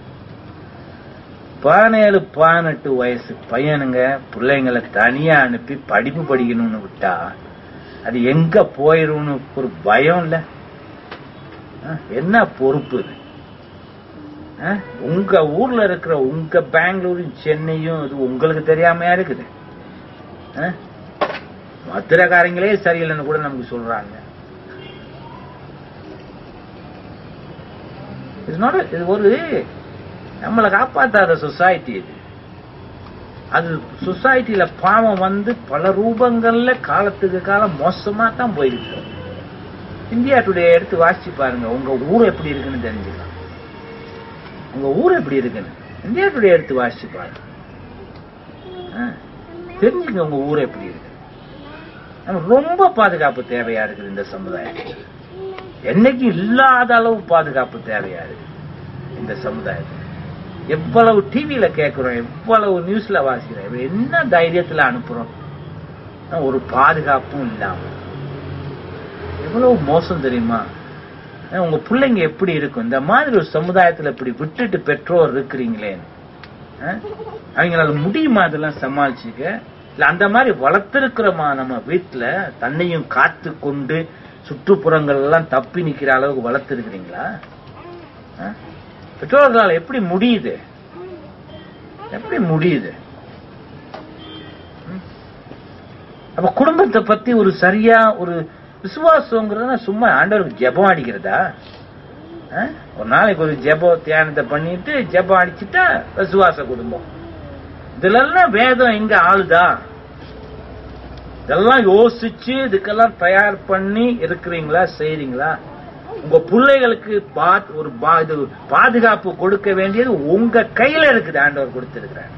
A: பதினேழு பதினெட்டு வயசு பையனுங்க பிள்ளைங்களை தனியா அனுப்பி படிப்பு படிக்கணும்னு விட்டா அது எங்க போயிரும்னு ஒரு பயம் இல்ல ஆ, என்ன பொறுப்பு இது ஆ, உங்க ஊர்ல இருக்கிற உங்க பெங்களூரும் சென்னையும் இது உங்களுக்கு தெரியாமையா இருக்குது ஆ? மதுரைக்காரங்களே சரியில்லைன்னு கூட நமக்கு சொல்றாங்க இட்ஸ் நாட் இது ஒரு நம்மளை காப்பாத்தாத சொசைட்டி இது அது சொசைட்டில பாவம் வந்து பல ரூபங்கள்ல காலத்துக்கு காலம் மோசமா தான் போயிருக்கு இந்தியா டுடே எடுத்து வாசிச்சு பாருங்க உங்க ஊர் எப்படி இருக்குன்னு தெரிஞ்சுக்கலாம் உங்க ஊர் எப்படி இருக்குன்னு இந்தியா டுடே எடுத்து வாசிச்சு பாருங்க ஆ, தெரிஞ்சுங்க உங்க ஊர் எப்படி இருக்கு நமக்கு ரொம்ப பாதுகாப்பு தேவையா இருக்குது இந்த சமுதாயத்துக்கு என்னைக்கு இல்லாத அளவு பாதுகாப்பு தேவையா இருக்கு இந்த சமுதாயத்துக்கு எவ்வளவு டிவியில கேட்கிறோம் எவ்வளவு நியூஸ்ல வாசிக்கிறோம் இவன் என்ன தைரியத்துல அனுப்புறோம் ஆனா, ஒரு பாதுகாப்பும் இல்லாம எவ்வளவு மோசம் தெரியுமா ஆனா, உங்க பிள்ளைங்க எப்படி இருக்கும் இந்த மாதிரி ஒரு சமுதாயத்துல இப்படி விட்டுட்டு பெற்றோர் இருக்கிறீங்களே அவங்களால முடியுமா அதெல்லாம் சமாளிச்சுக்க இல்ல அந்த மாதிரி வளர்த்திருக்கிறோமா நம்ம வீட்டுல தன்னையும் காத்து கொண்டு சுற்றுப்புறங்கள் எல்லாம் தப்பி நிக்கிற அளவுக்கு வளர்த்திருக்கிறீங்களா ஆ? பெற்றோர்களால் எப்படி முடியுது எப்படி முடியுது ம்? அப்ப குடும்பத்தை பத்தி ஒரு சரியா ஒரு விசுவாசங்கிறத சும்மா ஆண்டவருக்கு ஜெபம் அடிக்கிறதா ஆ? ஒரு நாளைக்கு ஒரு ஜெப தியானத்தை பண்ணிட்டு ஜெபம் அடிச்சுட்டா விசுவாச குடும்பம் இதுல எல்லாம் வேதம் எங்க ஆளுதா இதெல்லாம் யோசிச்சு இதுக்கெல்லாம் தயார் பண்ணி இருக்கிறீங்களா செய்றீங்களா உங்க பிள்ளைகளுக்கு பா- ஒரு பா- இது பாதுகாப்பு கொடுக்க வேண்டியது உங்க கையில இருக்குது ஆண்டவர் கொடுத்திருக்கிறார்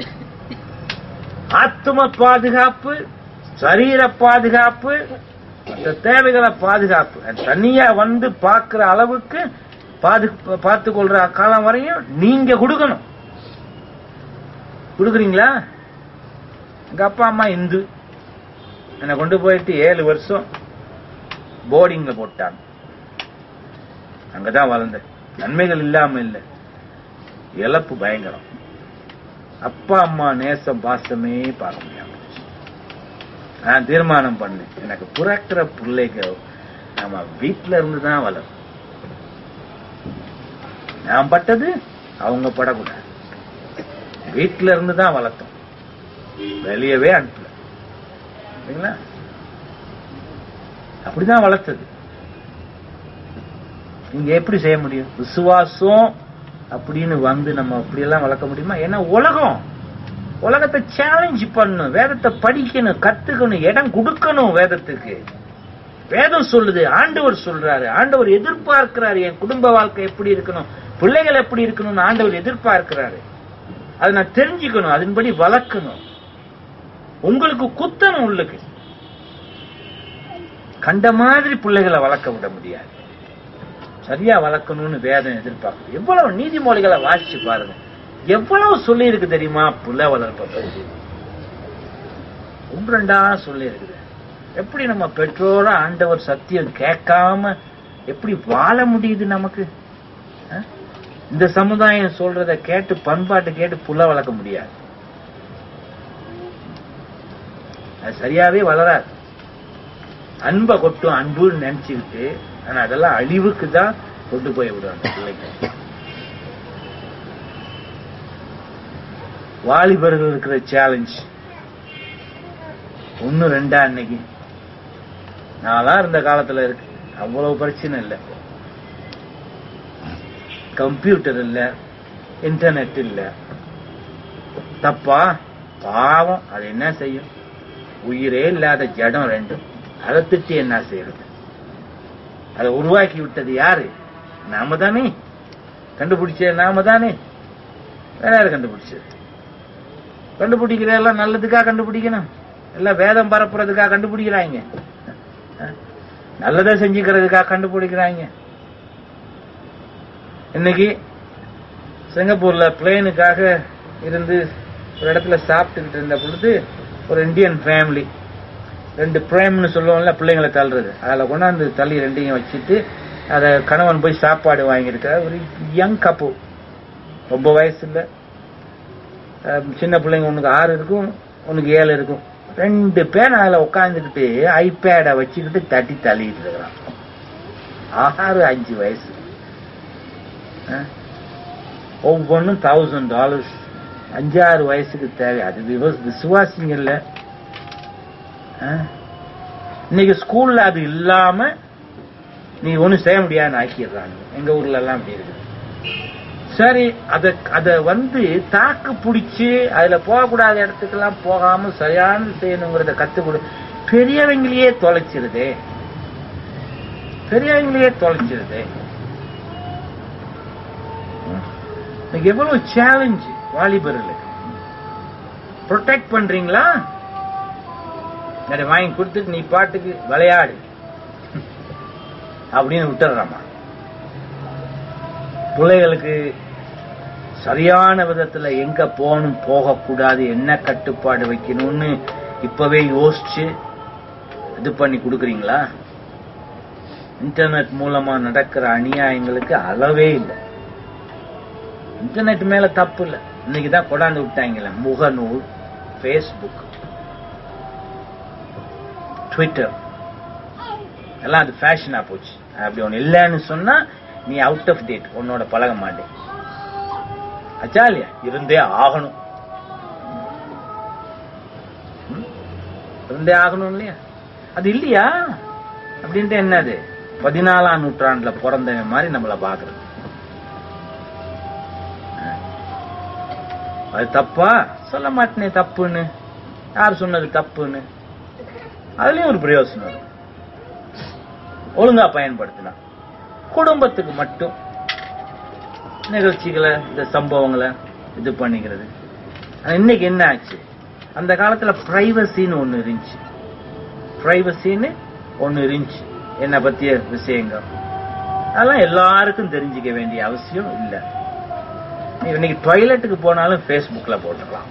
A: ஆத்ம பாதுகாப்பு சரீர பாதுகாப்பு மற்ற தேவைகளை பாதுகாப்பு அது தனியா வந்து பார்க்கிற அளவுக்கு பாது பார்த்து கொள்ற காலம் வரையும் நீங்க கொடுக்கணும் கொடுக்குறீங்களா எங்க அப்பா அம்மா இந்து என்னை கொண்டு போயிட்டு ஏழு வருஷம் போர்டிங்ல போட்டாங்க அங்கதான் வளர்ந்தேன் நன்மைகள் இல்லாம இல்ல இழப்பு பயங்கரம் அப்பா அம்மா நேசம் பாசமே பார்க்க முடியாம போச்சு. நான் தீர்மானம் பண்ணேன் எனக்கு பிறக்கிற பிள்ளைகள் நம்ம வீட்டுல இருந்து தான் வளரும் நான் பட்டது அவங்க படக்கூடாது வீட்டுல இருந்து தான் வளர்த்தோம் வெளியவே அனுப்பல சரிங்களா அப்படிதான் வளர்த்தது நீங்க எப்படி செய்ய முடியும் விசுவாசம் அப்படின்னு வந்து நம்ம அப்படியெல்லாம் வளர்க்க முடியுமா ஏன்னா உலகம் உலகத்தை சேலஞ்ச் பண்ணணும் வேதத்தை படிக்கணும் கத்துக்கணும் இடம் கொடுக்கணும் வேதத்துக்கு வேதம் சொல்லுது ஆண்டவர் சொல்றாரு ஆண்டவர் எதிர்பார்க்கிறாரு என் குடும்ப வாழ்க்கை எப்படி இருக்கணும் பிள்ளைகள் எப்படி இருக்கணும்னு ஆண்டவர் எதிர்பார்க்கிறாரு அதை நான் தெரிஞ்சுக்கணும் அதன்படி வளர்க்கணும் உங்களுக்கு குத்தணும் உள்ளுக்கு கண்ட மாதிரி பிள்ளைகளை வளர்க்க விட முடியாது சரியா வளர்க்கணும்னு வேதம் எதிர்பார்க்குது எவ்வளவு நீதிமொழிகளை வாசிச்சு பாருங்க எவ்வளவு சொல்லி இருக்கு தெரியுமா புள்ள வளர்ப்பை பற்றி ஒன்று ரெண்டா சொல்லி இருக்குது எப்படி நம்ம பெற்றோர ஆண்டவர் சத்தியம் கேட்காம எப்படி வாழ முடியுது நமக்கு அஹ்? இந்த சமுதாயம் சொல்றத கேட்டு பண்பாட்டு கேட்டு புள்ள வளர்க்க முடியாது அது சரியாவே வளராது அன்பை கொட்டும் அன்புன்னு நினைச்சுக்கிட்டு ஆனா அதெல்லாம் அழிவுக்கு தான் கொண்டு போய் விடும் அந்த பிள்ளைங்க வாலிபர்கள் இருக்கிற சேலஞ்ச் ஒன்னு ரெண்டா அன்னைக்கு நான்லாம் இருந்த காலத்துல இருக்கு அவ்வளவு பிரச்சனை இல்லை கம்ப்யூட்டர் இல்ல இன்டர்நெட் இல்ல தப்பா பாவம் அது என்ன செய்யும் உயிரே இல்லாத ஜடம் ரெண்டும் அதை திட்டி என்ன செய்யறது அதை உருவாக்கி விட்டது யாரு நாம தானே கண்டுபிடிச்சது நாம தானே வேற யாரு கண்டுபிடிச்சது கண்டுபிடிக்கிற எல்லாம் நல்லதுக்காக கண்டுபிடிக்கணும் எல்லாம் வேதம் பரப்புறதுக்காக கண்டுபிடிக்கிறாங்க அஹ், நல்லதை செஞ்சுக்கிறதுக்காக கண்டுபிடிக்கிறாங்க இன்னைக்கு சிங்கப்பூர்ல பிளேனுக்காக இருந்து ஒரு இடத்துல சாப்பிட்டுக்கிட்டு இருந்த பொழுது ஒரு இந்தியன் ஃபேமிலி ரெண்டு பிரேம்னு சொல்லுவோம்ல பிள்ளைங்களை தள்ளுறது அதில் கொண்டாந்து தள்ளி ரெண்டையும் வச்சுட்டு அதை கணவன் போய் சாப்பாடு வாங்கியிருக்காரு ஒரு யங் கப்பு ரொம்ப வயசு இல்லை சின்ன பிள்ளைங்க ஒண்ணுக்கு ஆறு இருக்கும் ஒண்ணுக்கு ஏழு இருக்கும் ரெண்டு பேர் அதில் உட்காந்துக்கிட்டு ஐபேடை வச்சுக்கிட்டு தட்டி தள்ளிட்டு இருக்கிறான் ஆறு அஞ்சு வயசு அஹ், ஒவ்வொன்றும் தௌசண்ட் டாலர்ஸ் அஞ்சாறு வயசுக்கு தேவை அது விவ- விசுவாசிங்க இல்ல அஹ், இன்னைக்கு ஸ்கூல்ல அது இல்லாம நீ ஒண்ணும் செய்ய முடியாதுன்னு ஆக்கிடுறாங்க எங்க ஊர்ல எல்லாம் அப்படி இருக்கு சரி அத அத வந்து தாக்கு பிடிச்சு அதுல போகக்கூடாத இடத்துக்கெல்லாம் போகாம சரியான செய்யணுங்கிறத கத்து கொடு பெரியவங்களையே தொலைச்சிருதே பெரியவங்களையே தொலைச்சிருதே இன்னைக்கு எவ்வளவு சேலஞ்ச் வாலிபர்களுக்கு ப்ரொடெக்ட் பண்றீங்களா அதை வாங்கி கொடுத்துட்டு நீ பாட்டுக்கு விளையாடு அப்படின்னு விட்டுறாமா பிள்ளைகளுக்கு சரியான விதத்துல எங்க போகணும் போகக்கூடாது என்ன கட்டுப்பாடு வைக்கணும்னு இப்பவே யோசிச்சு இது பண்ணி கொடுக்குறீங்களா இன்டர்நெட் மூலமா நடக்கிற அநியாயங்களுக்கு அளவே இல்லை இன்டர்நெட் மேல தப்பு இல்லை இன்னைக்கு தான் கொண்டாந்து விட்டாங்கல்ல முகநூல் ஃபேஸ்புக் ட்விட்டர் எல்லாம் அது ஃபேஷனா போச்சு அப்படி ஒன்று இல்லைன்னு சொன்னா நீ அவுட் ஆஃப் டேட் உன்னோட பழக மாட்டேன் அச்சா இல்லையா இருந்தே ஆகணும் ம்? இருந்தே ஆகணும் இல்லையா அது இல்லையா அப்படின்ட்டு என்னது பதினாலாம் நூற்றாண்டுல பிறந்தவன் மாதிரி நம்மள பாக்குறது அது தப்பா சொல்ல மாட்டேனே தப்புன்னு யார் சொன்னது தப்புன்னு அதுலயும் ஒரு பிரயோசனம் இருக்கு. ஒழுங்கா பயன்படுத்தினா குடும்பத்துக்கு மட்டும் நிகழ்ச்சிகளை இந்த சம்பவங்களை இது பண்ணிக்கிறது ஆனா இன்னைக்கு என்ன ஆச்சு அந்த காலத்துல பிரைவசின்னு ஒண்ணு இருந்துச்சு பிரைவசின்னு ஒண்ணு இருந்துச்சு என்ன பத்திய விஷயங்கள் அதெல்லாம் எல்லாருக்கும் தெரிஞ்சுக்க வேண்டிய அவசியம் இல்ல நீ இன்னைக்கு டாய்லெட்டுக்கு போனாலும் Facebookல போட்டுக்கலாம்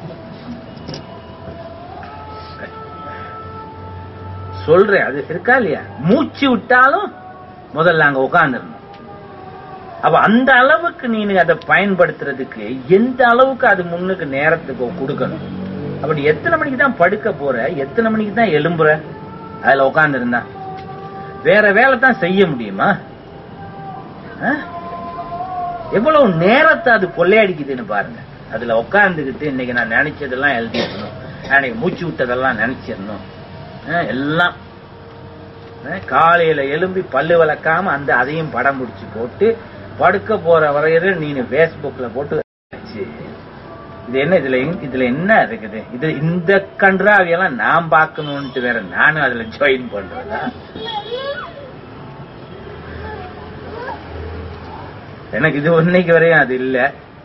A: சொல்றேன் அது இருக்கா இல்லையா மூச்சு விட்டாலும் முதல்ல அங்க உட்காந்துருந்தோம் அப்ப அந்த அளவுக்கு நீ அதை பயன்படுத்துறதுக்கு எந்த அளவுக்கு அது முன்னுக்கு நேரத்துக்கு கொடுக்கணும் அப்படி எத்தனை மணிக்கு தான் படுக்க போற எத்தனை மணிக்கு தான் எழும்புற அதுல உட்கார்ந்து இருந்தா வேற வேலை தான் செய்ய முடியுமா ஆ? எவ்வளவு நேரத்தை அது கொள்ளையடிக்குதுன்னு பாருங்க அதுல உட்கார்ந்துகிட்டு இன்னைக்கு நான் நினைச்சதெல்லாம் எழுதிடணும் அன்னைக்கு மூச்சு விட்டதெல்லாம் நினைச்சிடணும் ஆ, எல்லாம் ஆ, காலையில எழும்பி பல்லு விளக்காம அந்த அதையும் படம் முடிச்சு போட்டு படுக்க போற வரையில நீ பேஸ்புக்ல போட்டு வச்சு, இது என்ன இதுல எங்க- இதுல என்ன இருக்குது இது இந்த கன்றாவியெல்லாம் நான் பார்க்கணும்ட்டு வேற நானும் அதுல ஜாயின் பண்றதா எனக்கு இது இன்னைக்கு வரையும் அது இல்ல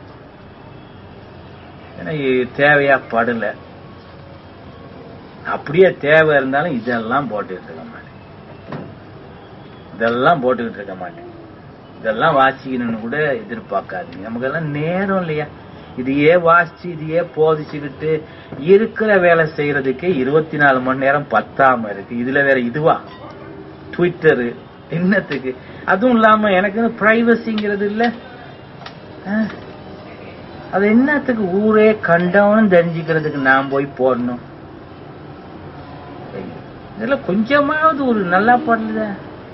A: எனக்கு தேவையா படல அப்படியே தேவை இருந்தாலும் இதெல்லாம் போட்டுக்கிட்டு இருக்க மாட்டேன் இதெல்லாம் போட்டுக்கிட்டு இருக்க மாட்டேன் இதெல்லாம் வாசிக்கணும்னு கூட எதிர்பார்க்காதீங்க நமக்கெல்லாம் நேரம் இல்லையா இதையே வாசிச்சு இதையே போதிச்சுக்கிட்டு இருக்கிற வேலை செய்யறதுக்கே இருபத்தி நாலு மணி நேரம் பத்தாம இருக்கு இதுல வேற இதுவா ட்விட்டரு என்னத்துக்கு அதுவும் இல்லாம எனக்கு பிரைவசிங்கிறது இல்ல அஹ், அது என்னத்துக்கு ஊரே கண்டவனும் தெரிஞ்சுக்கிறதுக்கு நான் போய் போடணும் இதெல்லாம் கொஞ்சமாவது ஒரு நல்லா பண்ணல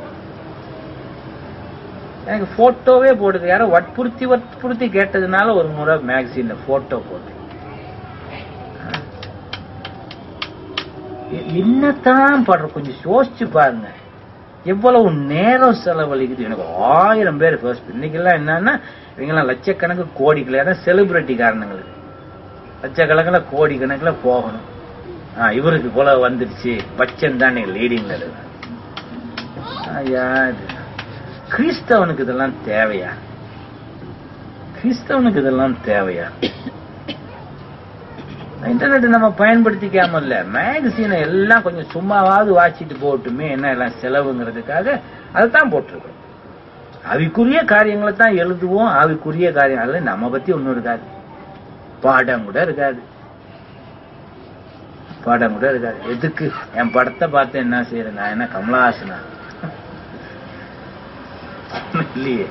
A: எனக்கு போட்டோவே போடுது யாரோ வற்புறுத்தி வற்புறுத்தி கேட்டதுனால ஒரு முறை மேகசின்ல போட்டோ போட்டு எ- என்னத்தான் படுற கொஞ்சம் யோசிச்சு பாருங்க எவ்வளவு நேரம் செலவழிக்குது எனக்கு ஆயிரம் பேர் ஃபர்ஸ்ட் இன்னைக்கெல்லாம் என்னன்னா இவங்கெல்லாம் லட்சக்கணக்கு கோடிக்கணக்கில் செலிபிரிட்டி காரணங்களுக்கு லட்சக்கணக்கில் கோடி கணக்கில் போகணும் ஆ, இவருக்கு போல வந்துடுச்சு பச்சன் தான் லீடிங்ல இருக்கு ஐயா இது கிறிஸ்தவனுக்கு இதெல்லாம் தேவையா கிறிஸ்தவனுக்கு இதெல்லாம் தேவையா இன்டர்நெட் நம்ம பயன்படுத்திக்காம இல்ல மேகசீனை எல்லாம் கொஞ்சம் சும்மாவாவது வாசிட்டு போட்டுமே என்ன எல்லாம் செலவுங்கிறதுக்காக அதைத்தான் போட்டிருக்கோம் அவிக்குரிய காரியங்களை தான் எழுதுவோம் அவிக்குரிய காரியம் அதுல நம்ம பத்தி ஒண்ணும் இருக்காது பாடம் கூட இருக்காது பாடம் கூட இருக்காது எதுக்கு என் படத்தை பார்த்து என்ன செய்யறேன் நான் என்ன கமலஹாசனா இல்லையே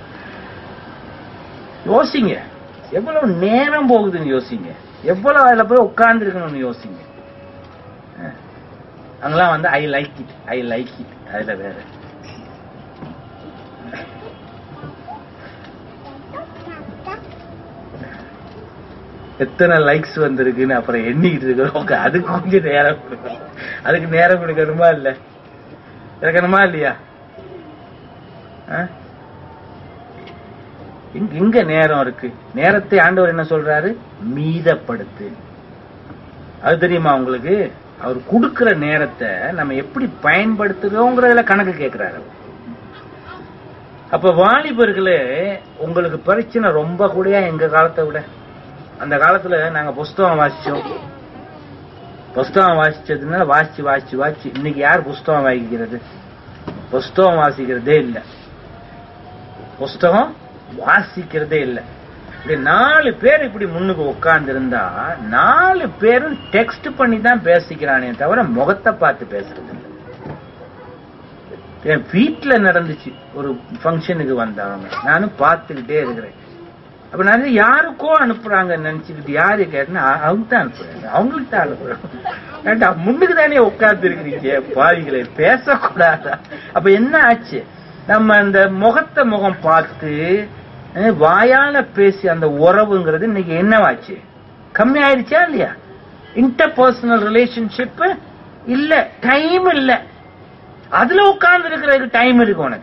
A: யோசிங்க எவ்வளவு நேரம் போகுதுன்னு யோசிங்க எவ்வளவு அதுல போய் உட்கார்ந்து இருக்கணும்னு யோசிங்க அஹ். அங்கெல்லாம் வந்து I like it I like it அதுல வேற எத்தனை லைக்ஸ் வந்திருக்குன்னு அப்புறம் எண்ணிக்கிட்டு இருக்கிறோம் அதுக்கு கொஞ்சம் நேரம் கொடுக்கணும் அதுக்கு நேரம் கொடுக்கணுமா இல்ல இருக்கணுமா இல்லையா ஆ? இங்க எங்க நேரம் இருக்கு நேரத்தை ஆண்டவர் என்ன சொல்றாரு மீதப்படுத்து அது தெரியுமா உங்களுக்கு அவர் கொடுக்கிற நேரத்தை நம்ம எப்படி பயன்படுத்துறோங்கிறதுல கணக்கு கேட்கிறாரு அவர். அப்ப வாலிபர்களே உங்களுக்கு பிரச்சனை ரொம்ப கூடயா எங்க காலத்தை விட அந்த காலத்துல நாங்க புஸ்தகம் வாசிச்சோம் புஸ்தகம் வாசிச்சதுனால வாசிச்சு வாசிச்சு வாசிச்சு இன்னைக்கு யார் புஸ்தகம் வாசிக்கிறது புஸ்தகம் வாசிக்கிறதே இல்ல புஸ்தகம் வாசிக்கிறதே இல்ல இப்படி நாலு பேர் இப்படி முன்னுக்கு உட்கார்ந்து இருந்தா நாலு பேரும் டெக்ஸ்ட் பண்ணி தான் பேசிக்கிறானே தவிர முகத்தை பார்த்து பேசுறது இல்ல என் வீட்டுல நடந்துச்சு ஒரு ஃபங்க்ஷனுக்கு வந்தவங்க நானும் பார்த்துக்கிட்டே இருக்கிறேன் அப்ப நிறைய யாருக்கோ அனுப்புறாங்க நினைச்சுக்கிட்டு யாரு கேட்டா அவங்க தான் அனுப்புறாங்க அவங்களுக்கு தான் அனுப்புறாங்க ஏன்டா முன்னுக்கு தானே உட்கார்ந்து இருக்கிறீங்க பாவிகளே பேசக்கூடாதா அப்ப என்ன ஆச்சு நம்ம அந்த முகத்தை முகம் பார்த்து அஹ், வாயால பேசி அந்த உறவுங்கிறது இன்னைக்கு என்னவாச்சு கம்மி ஆயிடுச்சா இல்லையா இன்டர் பர்சனல் ரிலேஷன்ஷிப் இல்ல டைம் இல்ல அதுல உட்கார்ந்து இருக்கிறதுக்கு டைம் இருக்கு உனக்கு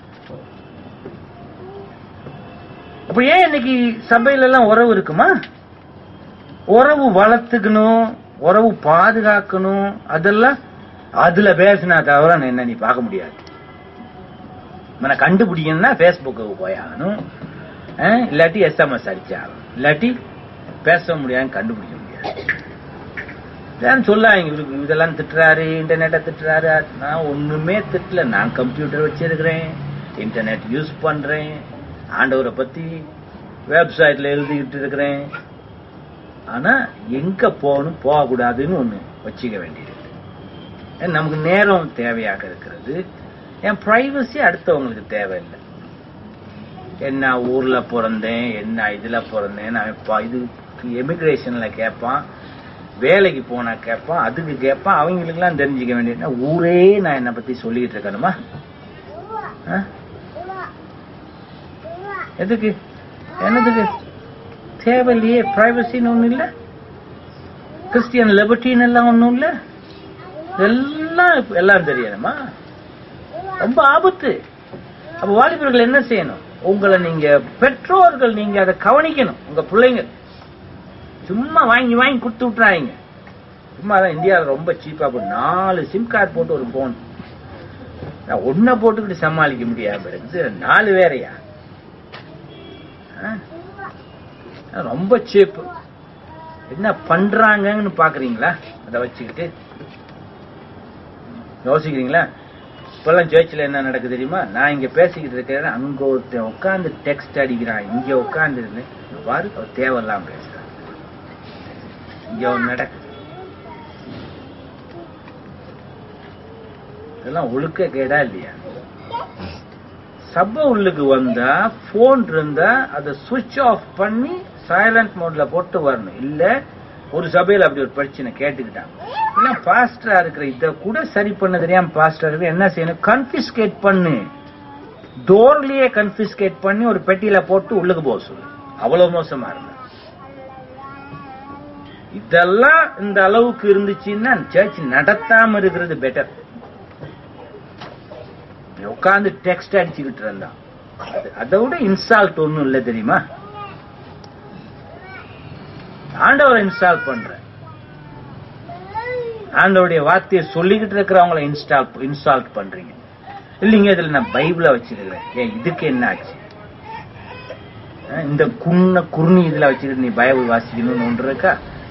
A: அப்ப ஏன் இன்னைக்கு சபையில எல்லாம் உறவு இருக்குமா உறவு வளர்த்துக்கணும் உறவு பாதுகாக்கணும் அதெல்லாம் அதுல பேசினா தவிர நான் என்ன நீ பார்க்க முடியாது மன கண்டுபிடிக்கணும்னா ஃபேஸ்புக்கு போயாகணும் அஹ், இல்லாட்டி எஸ்எம்எஸ் அடிச்சாகணும் இல்லாட்டி பேச முடியாது கண்டுபிடிக்க முடியாது தான் சொல்லாங்க இவருக்கு இதெல்லாம் திட்டுறாரு இன்டர்நெட்டை திட்டுறாரு நான் ஒண்ணுமே திட்டல நான் கம்ப்யூட்டர் வச்சிருக்கிறேன் இன்டர்நெட் யூஸ் பண்றேன் ஆண்டவரை பத்தி வெப்சைட்ல எழுதிக்கிட்டு இருக்கிறேன் ஆனா எங்க போகணும் போகக்கூடாதுன்னு ஒண்ணு வச்சுக்க வேண்டியது ஏன்னா, நமக்கு நேரம் தேவையாக இருக்கிறது என் பிரைவசி அடுத்தவங்களுக்கு தேவையில்லை என்ன ஊர்ல பிறந்தேன் என்ன இதுல பிறந்தேன் நான் இப்ப இது எமிகிரேஷன்ல கேட்பான் வேலைக்கு போனா கேட்பான் அதுக்கு கேட்பான் அவங்களுக்கெல்லாம் தெரிஞ்சுக்க வேண்டியது ஊரே நான் என்னை பத்தி சொல்லிட்டு இருக்கணுமா ஆ? எதுக்கு என்னதுக்கு தேவையில்லையே பிரைவசின்னு ஒண்ணும் இல்ல கிறிஸ்டியன் லிபர்ட்டின்னு எல்லாம் ஒண்ணும் இல்ல இதெல்லாம் இப்ப எல்லாம் தெரியணுமா ரொம்ப ஆபத்து அப்ப வாலிபர்கள் என்ன செய்யணும் உங்களை நீங்க பெற்றோர்கள் நீங்க அதை கவனிக்கணும் உங்க பிள்ளைங்க சும்மா வாங்கி வாங்கி கொடுத்து விட்டுறாங்க சும்மா தான் இந்தியாவில் ரொம்ப சீப்பா போட்டு நாலு சிம் கார்டு போட்டு ஒரு போன் நான் ஒன்ன போட்டுக்கிட்டு சமாளிக்க முடியாம இருக்குது நாலு வேறையா ஆ? அது ரொம்ப சீப்பு என்ன பண்றாங்கன்னு பாக்குறீங்களா அதை வச்சுக்கிட்டு யோசிக்கிறீங்களா இப்பெல்லாம் சர்ச்சில் என்ன நடக்குது தெரியுமா நான் இங்க பேசிக்கிட்டு இருக்கிறேன் அங்க ஒருத்தன் உட்காந்து டெக்ஸ்ட் அடிக்கிறான் இங்க உட்கார்ந்து இருந்தேன் பாரு அவர் தேவையில்லாம பேசுறான் இங்க ஒண்ணு நடக்குது இதெல்லாம் ஒழுக்க கேடா இல்லையா சபை உள்ளுக்கு வந்தா போன் இருந்தா அதை சுவிட்ச் ஆஃப் பண்ணி சைலண்ட் மோட்ல போட்டு வரணும் இல்ல ஒரு சபையில அப்படி ஒரு பிரச்சனை கேட்டுக்கிட்டாங்க இல்ல பாஸ்டரா இருக்கிற இத கூட சரி பண்ண தெரியாம பாஸ்டர் இருக்கு என்ன செய்யணும் கன்பிஸ்கேட் பண்ணு டோர்லயே கன்பிஸ்கேட் பண்ணி ஒரு பெட்டியில போட்டு உள்ளுக்கு போக சொல்லு அவ்வளவு மோசமா இருந்தா இதெல்லாம் இந்த அளவுக்கு இருந்துச்சுன்னா சர்ச் நடத்தாம இருக்கிறது பெட்டர் உட்காந்து டெக்ஸ்ட் அடிச்சுக்கிட்டு இருந்தான் அது- அதை விட இன்ஸ்டால்ட் ஒண்ணும் இல்ல தெரியுமா ஆண்டவரை இன்ஸ்டால் பண்ற ஆண்டவருடைய வார்த்தையை சொல்லிக்கிட்டு இருக்கிறவங்கள இன்ஸ்டால் இன்ஸ்டால் பண்றீங்க இல்லைங்க இதுல நான் பைபிள வச்சிருக்கிறேன் ஏன் இதுக்கு என்ன ஆச்சு அஹ் இந்த குன்ன குர்ணி இதுல வச்சுக்கிட்டு நீ பைபிள் வாசிக்கணும்னு ஒன்று இருக்கா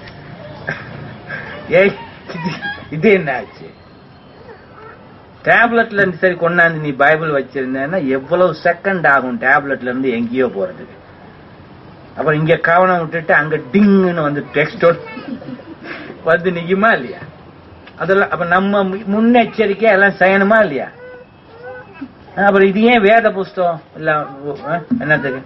A: ஏய் இது- இது என்ன ஆச்சு டேப்லெட்ல இருந்து சரி கொண்டாந்து நீ பைபிள் வச்சிருந்தேன்னா எவ்வளவு செகண்ட் ஆகும் டேப்லெட்ல இருந்து எங்கேயோ போறதுக்கு அப்புறம் இங்க கவனம் விட்டுட்டு அங்க டிங்குன்னு வந்து டெக்ஸ்டோட வந்து நிக்குமா இல்லையா அதெல்லாம் அப்ப நம்ம மு- முன்னெச்சரிக்கையா எல்லாம் செய்யணுமா இல்லையா அஹ் அப்புறம் இது ஏன் வேத புஸ்தகம் இல்ல அஹ், என்னத்துக்கு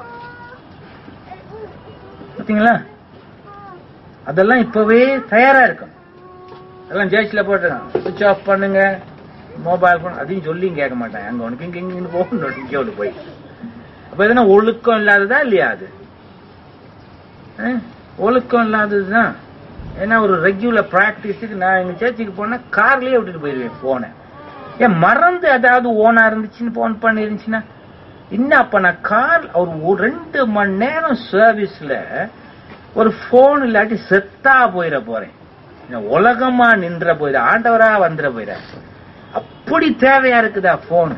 A: பாத்தீங்களா அதெல்லாம் இப்பவே தயாரா இருக்கும் அதெல்லாம் ஜெயிச்சில போட்டுருக்கான் சுவிட்ச் ஆஃப் பண்ணுங்க மொபைல் போன் அதையும் சொல்லியும் கேட்க மாட்டாங்க அங்க உனக்கு இங்க இங்க போகணும் இங்க ஒன்று போய் அப்ப எதுனா ஒழுக்கம் இல்லாததா இல்லையா அது அஹ்? ஒழுக்கம் இல்லாததுதான் ஏன்னா ஒரு ரெகுலர் பிராக்டிஸுக்கு நான் எங்க சர்ச்சுக்கு போனா கார்லயே விட்டுட்டு போயிருவேன் போனை ஏன் மறந்து ஏதாவது ஓனா இருந்துச்சுன்னு போன் பண்ணி இருந்துச்சுன்னா இன்னும் அப்ப நான் கார் ஒரு ஒரு ரெண்டு மணி நேரம் சர்வீஸ்ல ஒரு போன் இல்லாட்டி செத்தா போயிட போறேன் நான் உலகமா நின்ற போயிட ஆண்டவரா வந்துட போயிட அப்படி தேவையா இருக்குதா போன்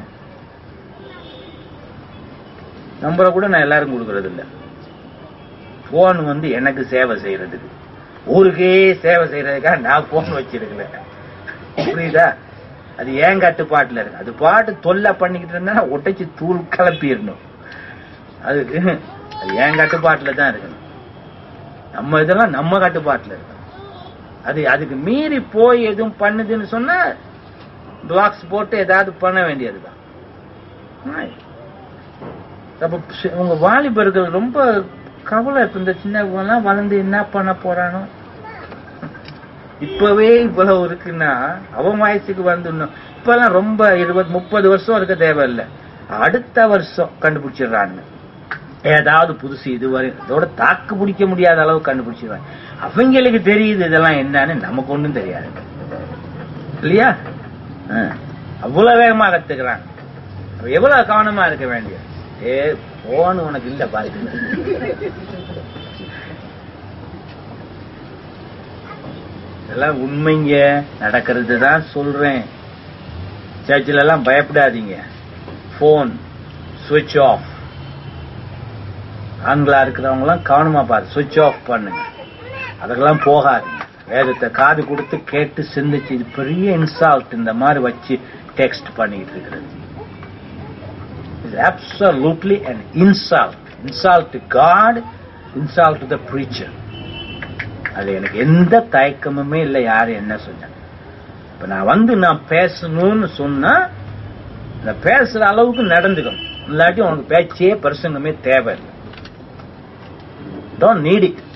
A: நம்பரை கூட நான் எல்லாரும் கொடுக்கறது இல்ல போன் வந்து எனக்கு சேவை செய்யறதுக்கு ஊருக்கே சேவை செய்யறதுக்காக நான் போன் வச்சிருக்கல புரியுதா அது ஏன் கட்டுப்பாட்டுல இருக்கு அது பாட்டு தொல்லை பண்ணிக்கிட்டு இருந்தா ஒட்டைச்சு தூள் கிளப்பிடணும் அதுக்கு அது ஏன் கட்டுப்பாட்டுல தான் இருக்கணும் நம்ம இதெல்லாம் நம்ம கட்டுப்பாட்டுல இருக்கணும் அது அதுக்கு மீறி போய் எதுவும் பண்ணுதுன்னு சொன்னா பிளாக்ஸ் போட்டு ஏதாவது பண்ண வேண்டியதுதான் ஆய். அப்ப சி- உங்க வாலிபர்கள் ரொம்ப கவலை இப்ப இந்த சின்னவங்கலாம் வளர்ந்து என்ன பண்ண போறானோ இப்பவே இவ்வளவு இருக்குன்னா அவன் வயசுக்கு வந்துடணும் இப்பெல்லாம் ரொம்ப இருபது முப்பது வருஷம் இருக்க தேவையில்லை அடுத்த வருஷம் கண்டுபிடிச்சிடுறாங்க ஏதாவது புதுசு இதுவரை இதோட தாக்கு பிடிக்க முடியாத அளவு கண்டுபிடிச்சிடுவாங்க அவங்களுக்கு தெரியுது இதெல்லாம் என்னன்னு நமக்கு ஒண்ணும் தெரியாது இல்லையா ஆ. அவ்வளவு வேகமா கத்துக்கிறாங்க அப்ப எவ்வளவு கவனமா இருக்க வேண்டிய ஏ போன் உனக்கு இல்ல பாருங்க இதெல்லாம் உண்மைங்க நடக்கிறது தான் சொல்றேன் சர்ச்சில் எல்லாம் பயப்படாதீங்க போன் சுவிட்ச் ஆஃப் ஆண்களா இருக்கிறவங்க எல்லாம் கவனமா பாரு சுவிட்ச் ஆஃப் பண்ணுங்க அதுக்கெல்லாம் போகாதீங்க வேதத்தை காது கொடுத்து கேட்டு சிந்திச்சு இது பெரிய இன்சால்ட் இந்த மாதிரி வச்சு டெக்ஸ்ட் பண்ணிட்டு இருக்கிறது is absolutely an insult. Insult to God, insult to the preacher. அது எனக்கு எந்த தயக்கமுமே இல்லை யாரு என்ன சொன்ன இப்ப நான் வந்து நான் பேசணும்னு சொன்னா நான் பேசுற அளவுக்கு நடந்துக்கணும் இல்லாட்டி உனக்கு பேச்சே பிரசங்கமே தேவையில்லை டோன்ட் நீட் இட்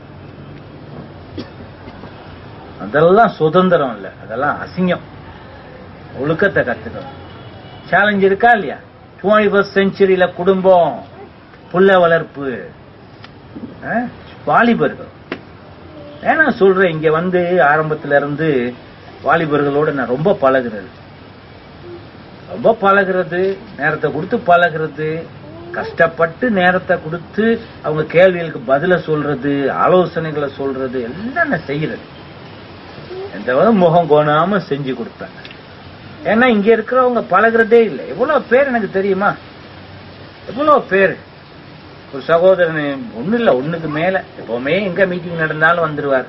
A: அதெல்லாம் சுதந்திரம் இல்லை அதெல்லாம் அசிங்கம் ஒழுக்கத்தை கத்துக்கணும் சேலஞ்ச் இருக்கா இல்லையா டுவெண்ட்டி ஃபர்ஸ்ட் செஞ்சுரியில குடும்பம் புள்ள வளர்ப்பு அஹ், வாலிபர்கள் ஏன்னா சொல்றேன் இங்க வந்து ஆரம்பத்துல இருந்து வாலிபர்களோட நான் ரொம்ப பழகுறது ரொம்ப பழகுறது நேரத்தை கொடுத்து பழகுறது கஷ்டப்பட்டு நேரத்தை கொடுத்து அவங்க கேள்விகளுக்கு பதில சொல்றது ஆலோசனைகளை சொல்றது எல்லாம் நான் செய்யறது எந்த வித முகம் கோணாம செஞ்சு கொடுப்பேன் ஏன்னா இங்க இருக்கிறவங்க பழகுறதே இல்லை எவ்வளவு பேர் எனக்கு தெரியுமா எவ்வளவு பேர் ஒரு சகோதரன் ஒண்ணு இல்ல ஒண்ணுக்கு மேல எப்பவுமே எங்க மீட்டிங் நடந்தாலும் வந்துருவார்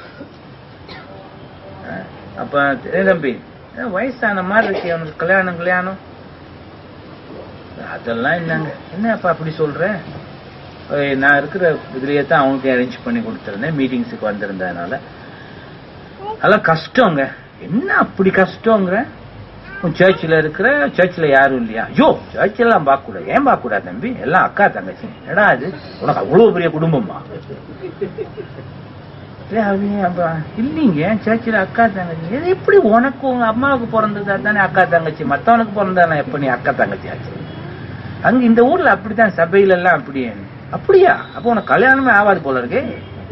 A: அஹ், அப்ப "ஏய் தம்பி ஏன் வயசான மாதிரி இருக்கு அவனுக்கு கல்யாணம் கல்யாணம் அதெல்லாம் என்னங்க என்ன அப்ப அப்படி சொல்ற "ஏய், நான் இருக்கிற இதுலயே தான் அவனுக்கு அரேஞ்ச் பண்ணி கொடுத்துருந்தேன் மீட்டிங்ஸுக்கு வந்திருந்ததுனால அதெல்லாம் கஷ்டங்க என்ன அப்படி கஷ்டங்கிற உன் சர்ச்சில் இருக்கிற சர்ச்சில் யாரும் இல்லையா ஐயோ சர்ச்சில் எல்லாம் பார்க்க கூடாது ஏன் பார்க்க கூடாது தம்பி எல்லாம் அக்கா தங்கச்சி என்னடா அது உனக்கு அவ்வளவு பெரிய குடும்பமா இல்ல, அவங்க அப்ப இல்லைங்க சர்ச்சில் அக்கா தங்கச்சி இது எப்படி உனக்கு உங்க அம்மாவுக்கு பிறந்ததா தானே அக்கா தங்கச்சி மத்தவனுக்கு பிறந்தா எப்ப நீ அக்கா தங்கச்சி ஆச்சு அங்க இந்த ஊர்ல அப்படித்தான் சபையில எல்லாம் அப்படியே அப்படியா அப்ப உனக்கு கல்யாணமே ஆகாது போல இருக்கு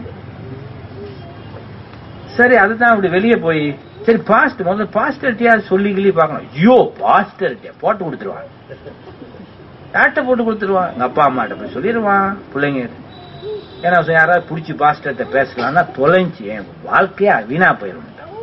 A: சரி அதுதான் அப்படி வெளியே போய் சரி பாஸ்ட் முதல்ல பாஸ்டர்ட்டியா சொல்லி கிளி பார்க்கணும் ஐயோ பாஸ்டர்ட்டியா போட்டு கொடுத்துருவான் யார்கிட்ட போட்டு கொடுத்துருவான் எங்க அப்பா அம்மாட்ட போய் சொல்லிடுவான் பிள்ளைங்க ஏன்னா சொ- யாராவது பிடிச்சி பாஸ்டர்கிட்ட பேசலாம்னா தொலைஞ்சு என் வாழ்க்கையா வீணா போயிடும்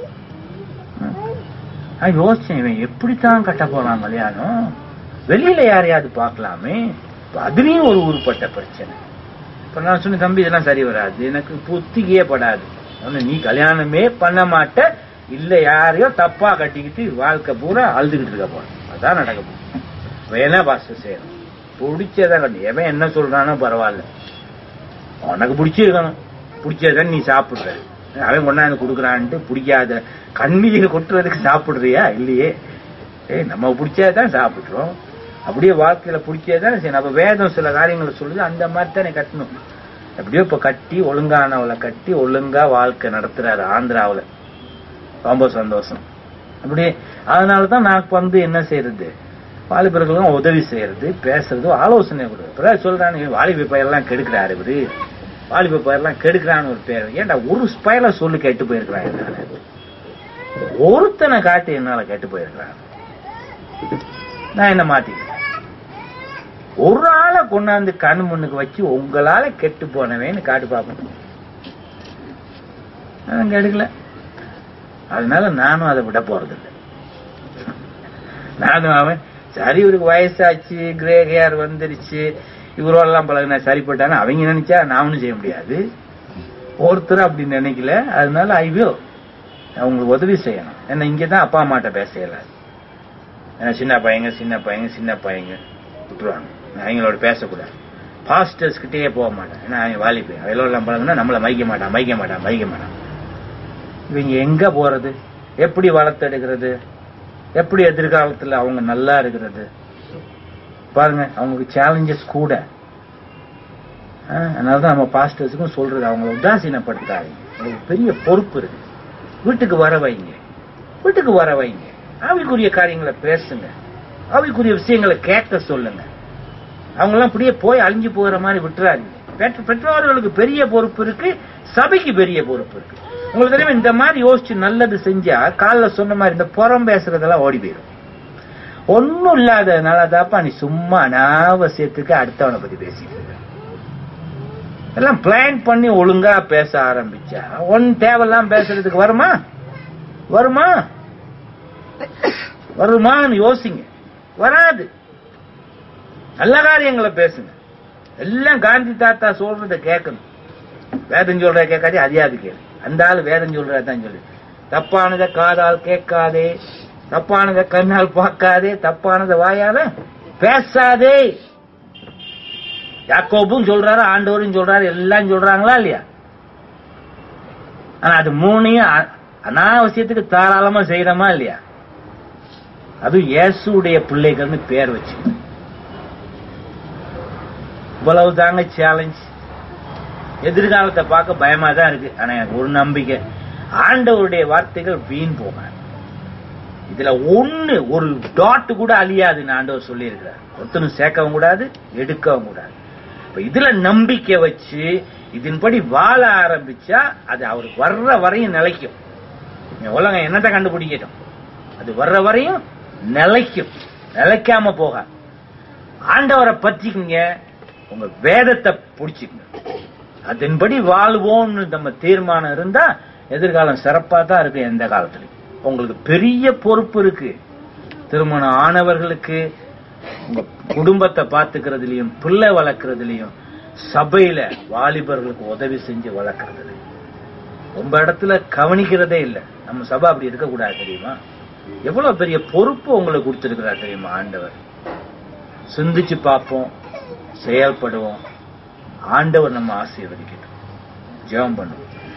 A: நான் யோசிச்சேன் இவன் எப்படித்தான் கட்ட போறான் கல்யாணம் வெளியில யாரையாவது பார்க்கலாமே இப்ப அதுலயும் ஒரு உருப்பட்ட பிரச்சனை இப்ப நான் சொன்ன தம்பி இதெல்லாம் சரி வராது எனக்கு புத்திக்கே படாது ஒண்ணு நீ கல்யாணமே பண்ண மாட்ட இல்ல யாரையோ தப்பா கட்டிக்கிட்டு வாழ்க்கை பூரா அழுதுகிட்டு இருக்க போற அதான் நடக்க போகுது வேணா பாஸ்டர் செய்யணும் பிடிச்சதான் கட்டி எவன் என்ன சொல்றானோ பரவாயில்ல உனக்கு பிடிச்சிருக்கணும் பிடிச்சதான் நீ சாப்பிடுற அவன் கொண்டாந்து கொடுக்குறான்ட்டு பிடிக்காத கண்ணீர் கொட்டுறதுக்கு சாப்பிடுறியா இல்லையே ஏய் நம்ம பிடிச்சதான் சாப்பிடுறோம் அப்படியே வாழ்க்கையில பிடிச்சதான் சரி நம்ம வேதம் சில காரியங்களை சொல்லுது அந்த மாதிரி தானே கட்டணும் எப்படியோ இப்ப கட்டி ஒழுங்கானவளை கட்டி ஒழுங்கா வாழ்க்கை நடத்துறாரு ஆந்திராவுல ரொம்ப சந்தோஷம் அப்படி அதனாலதான் நான் இப்ப வந்து என்ன செய்யறது வாலிபர்களும் உதவி செய்யறது பேசுறது ஆலோசனை கொடுக்குறது இப்பதான் சொல்றானு வாலிப பயிரெல்லாம் கெடுக்கிறாரு இவரு வாலிப பயிரெல்லாம் கெடுக்கிறான்னு ஒரு பேர் ஏன்டா ஒரு ஸ்பயல சொல்லு கெட்டு போயிருக்கிறான் என்னால ஒருத்தனை காட்டி என்னால கெட்டு போயிருக்கிறான் நான் என்ன மாத்திக்கிறேன் ஒரு ஆளை கொண்டாந்து கண்ணு முன்னுக்கு வச்சு உங்களால கெட்டு போனவேன்னு காட்டு பார்ப்போம் அங்க எடுக்கல அதனால நானும் அதை விட போறதில்லை நானும் அவன் சரி இவருக்கு வயசாச்சு கிரே ஹேர் வந்துருச்சு இவரோடலாம் பழகினா சரிப்பட்டான்னு அவங்க நினைச்சா நாமளும் செய்ய முடியாது ஒருத்தர் அப்படி நினைக்கல அதனால ஐ வில் அவங்களுக்கு உதவி செய்யணும் ஏன்னா இங்கே தான் அப்பா அம்மாட்ட பேச இயலாது ஏன்னா சின்ன பையங்க சின்ன பையங்க சின்ன பையங்க விட்டுருவாங்க அவங்களோட பேசக்கூடாது பாஸ்டர்ஸ் கிட்டேயே போக மாட்டேன் ஏன்னா அவங்க வாலிபு எல்லாம் பழகுனா நம்மளை மதிக்க மாட்டான் மதிக்க மாட்டான் மதிக்க மாட்டான் இவங்க எங்க போறது எப்படி வளர்த்தெடுக்கிறது எப்படி எதிர்காலத்துல அவங்க நல்லா இருக்கிறது பாருங்க அவங்களுக்கு சேலஞ்சஸ் கூட ஆ, அதனாலதான் நம்ம பாஸ்டர்ஸுக்கும் சொல்றது அவங்கள உதாசீனப்படுத்தாதீங்க உங்களுக்கு பெரிய பொறுப்பு இருக்கு வீட்டுக்கு வர வைங்க வீட்டுக்கு வர வைங்க ஆவிக்குரிய காரியங்களை பேசுங்க ஆவிக்குரிய விஷயங்களை கேட்க சொல்லுங்க அவங்கெல்லாம் அப்படியே போய் அழிஞ்சு போகிற மாதிரி விட்டுறாதீங்க பெற்ற- பெற்றோர்களுக்கு பெரிய பொறுப்பு இருக்கு சபைக்கு பெரிய பொறுப்பு இருக்கு உங்களுக்கு தெரியுமா இந்த மாதிரி யோசிச்சு நல்லது செஞ்சா காலைல சொன்ன மாதிரி இந்த புறம் பேசுறதெல்லாம் ஓடி போயிடும் ஒன்னும் இல்லாததுனால தாப்பா நீ சும்மா அனாவசியத்துக்கு அடுத்தவனை பத்தி பேசிட்டு இருக்க. எல்லாம் பிளான் பண்ணி ஒழுங்கா பேச ஆரம்பிச்சா ஒன் தேவையெல்லாம் பேசுறதுக்கு வருமா வருமா வருமான்னு யோசிங்க வராது நல்ல காரியங்களை பேசுங்க எல்லாம் காந்தி தாத்தா சொல்றத கேட்கணும் வேதம் சொல்ற கேட்காதே அதியாது கேளு அந்த ஆளு வேதம் சொல்றதான் சொல்லு தப்பானதை காதால் கேட்காதே தப்பானதை கண்ணால் பார்க்காதே தப்பானதை வாயால பேசாதே யாக்கோபும் சொல்றாரு ஆண்டவரும் சொல்றாரு எல்லாம் சொல்றாங்களா இல்லையா ஆனா அது மூணையும் அ- அனாவசியத்துக்கு தாராளமா செய்யறோமா இல்லையா அது இயேசுடைய பிள்ளைகள்னு பேர் வச்சு இவ்வளவு தாங்க சேலஞ்ச் எதிர்காலத்தை பார்க்க பயமா தான் இருக்கு ஆனா எனக்கு ஒரு நம்பிக்கை ஆண்டவருடைய வார்த்தைகள் வீண் போகாது இதுல ஒண்ணு ஒரு டாட் கூட அழியாதுன்னு ஆண்டவர் சொல்லியிருக்கிறார் ஒருத்தனும் சேர்க்கவும் கூடாது எடுக்கவும் கூடாது இப்ப இதுல நம்பிக்கை வச்சு இதன்படி வாழ ஆரம்பிச்சா அது அவருக்கு வர்ற வரையும் நிலைக்கும் இந்த உலகம் என்னத்தை கண்டுபிடிக்கட்டும் அது வர்ற வரையும் நிலைக்கும் நிலைக்காம போகாது ஆண்டவரை பற்றிக்குங்க உங்க வேதத்தை பிடிச்சிக்கங்க அதன்படி வாழ்வோம்னு நம்ம தீர்மானம் இருந்தா எதிர்காலம் சிறப்பா தான் இருக்கு எந்த காலத்துலயும் உங்களுக்கு பெரிய பொறுப்பு இருக்கு திருமணம் ஆனவர்களுக்கு உங்க குடும்பத்தை பாத்துக்கிறதுலயும் பிள்ளை வளர்க்கறதுலயும் சபையில வாலிபர்களுக்கு உதவி செஞ்சு வளர்க்கறதுல ரொம்ப இடத்துல கவனிக்கிறதே இல்ல நம்ம சபை அப்படி இருக்கக்கூடாது தெரியுமா எவ்வளவு பெரிய பொறுப்பு உங்களுக்கு கொடுத்திருக்கிறார் தெரியுமா ஆண்டவர் சிந்திச்சு பார்ப்போம் செயல்படுவோம் ஆண்டவர் நம்ம ஆசீர்வதிக்கட்டும் ஜெபம் பண்ணுவோம்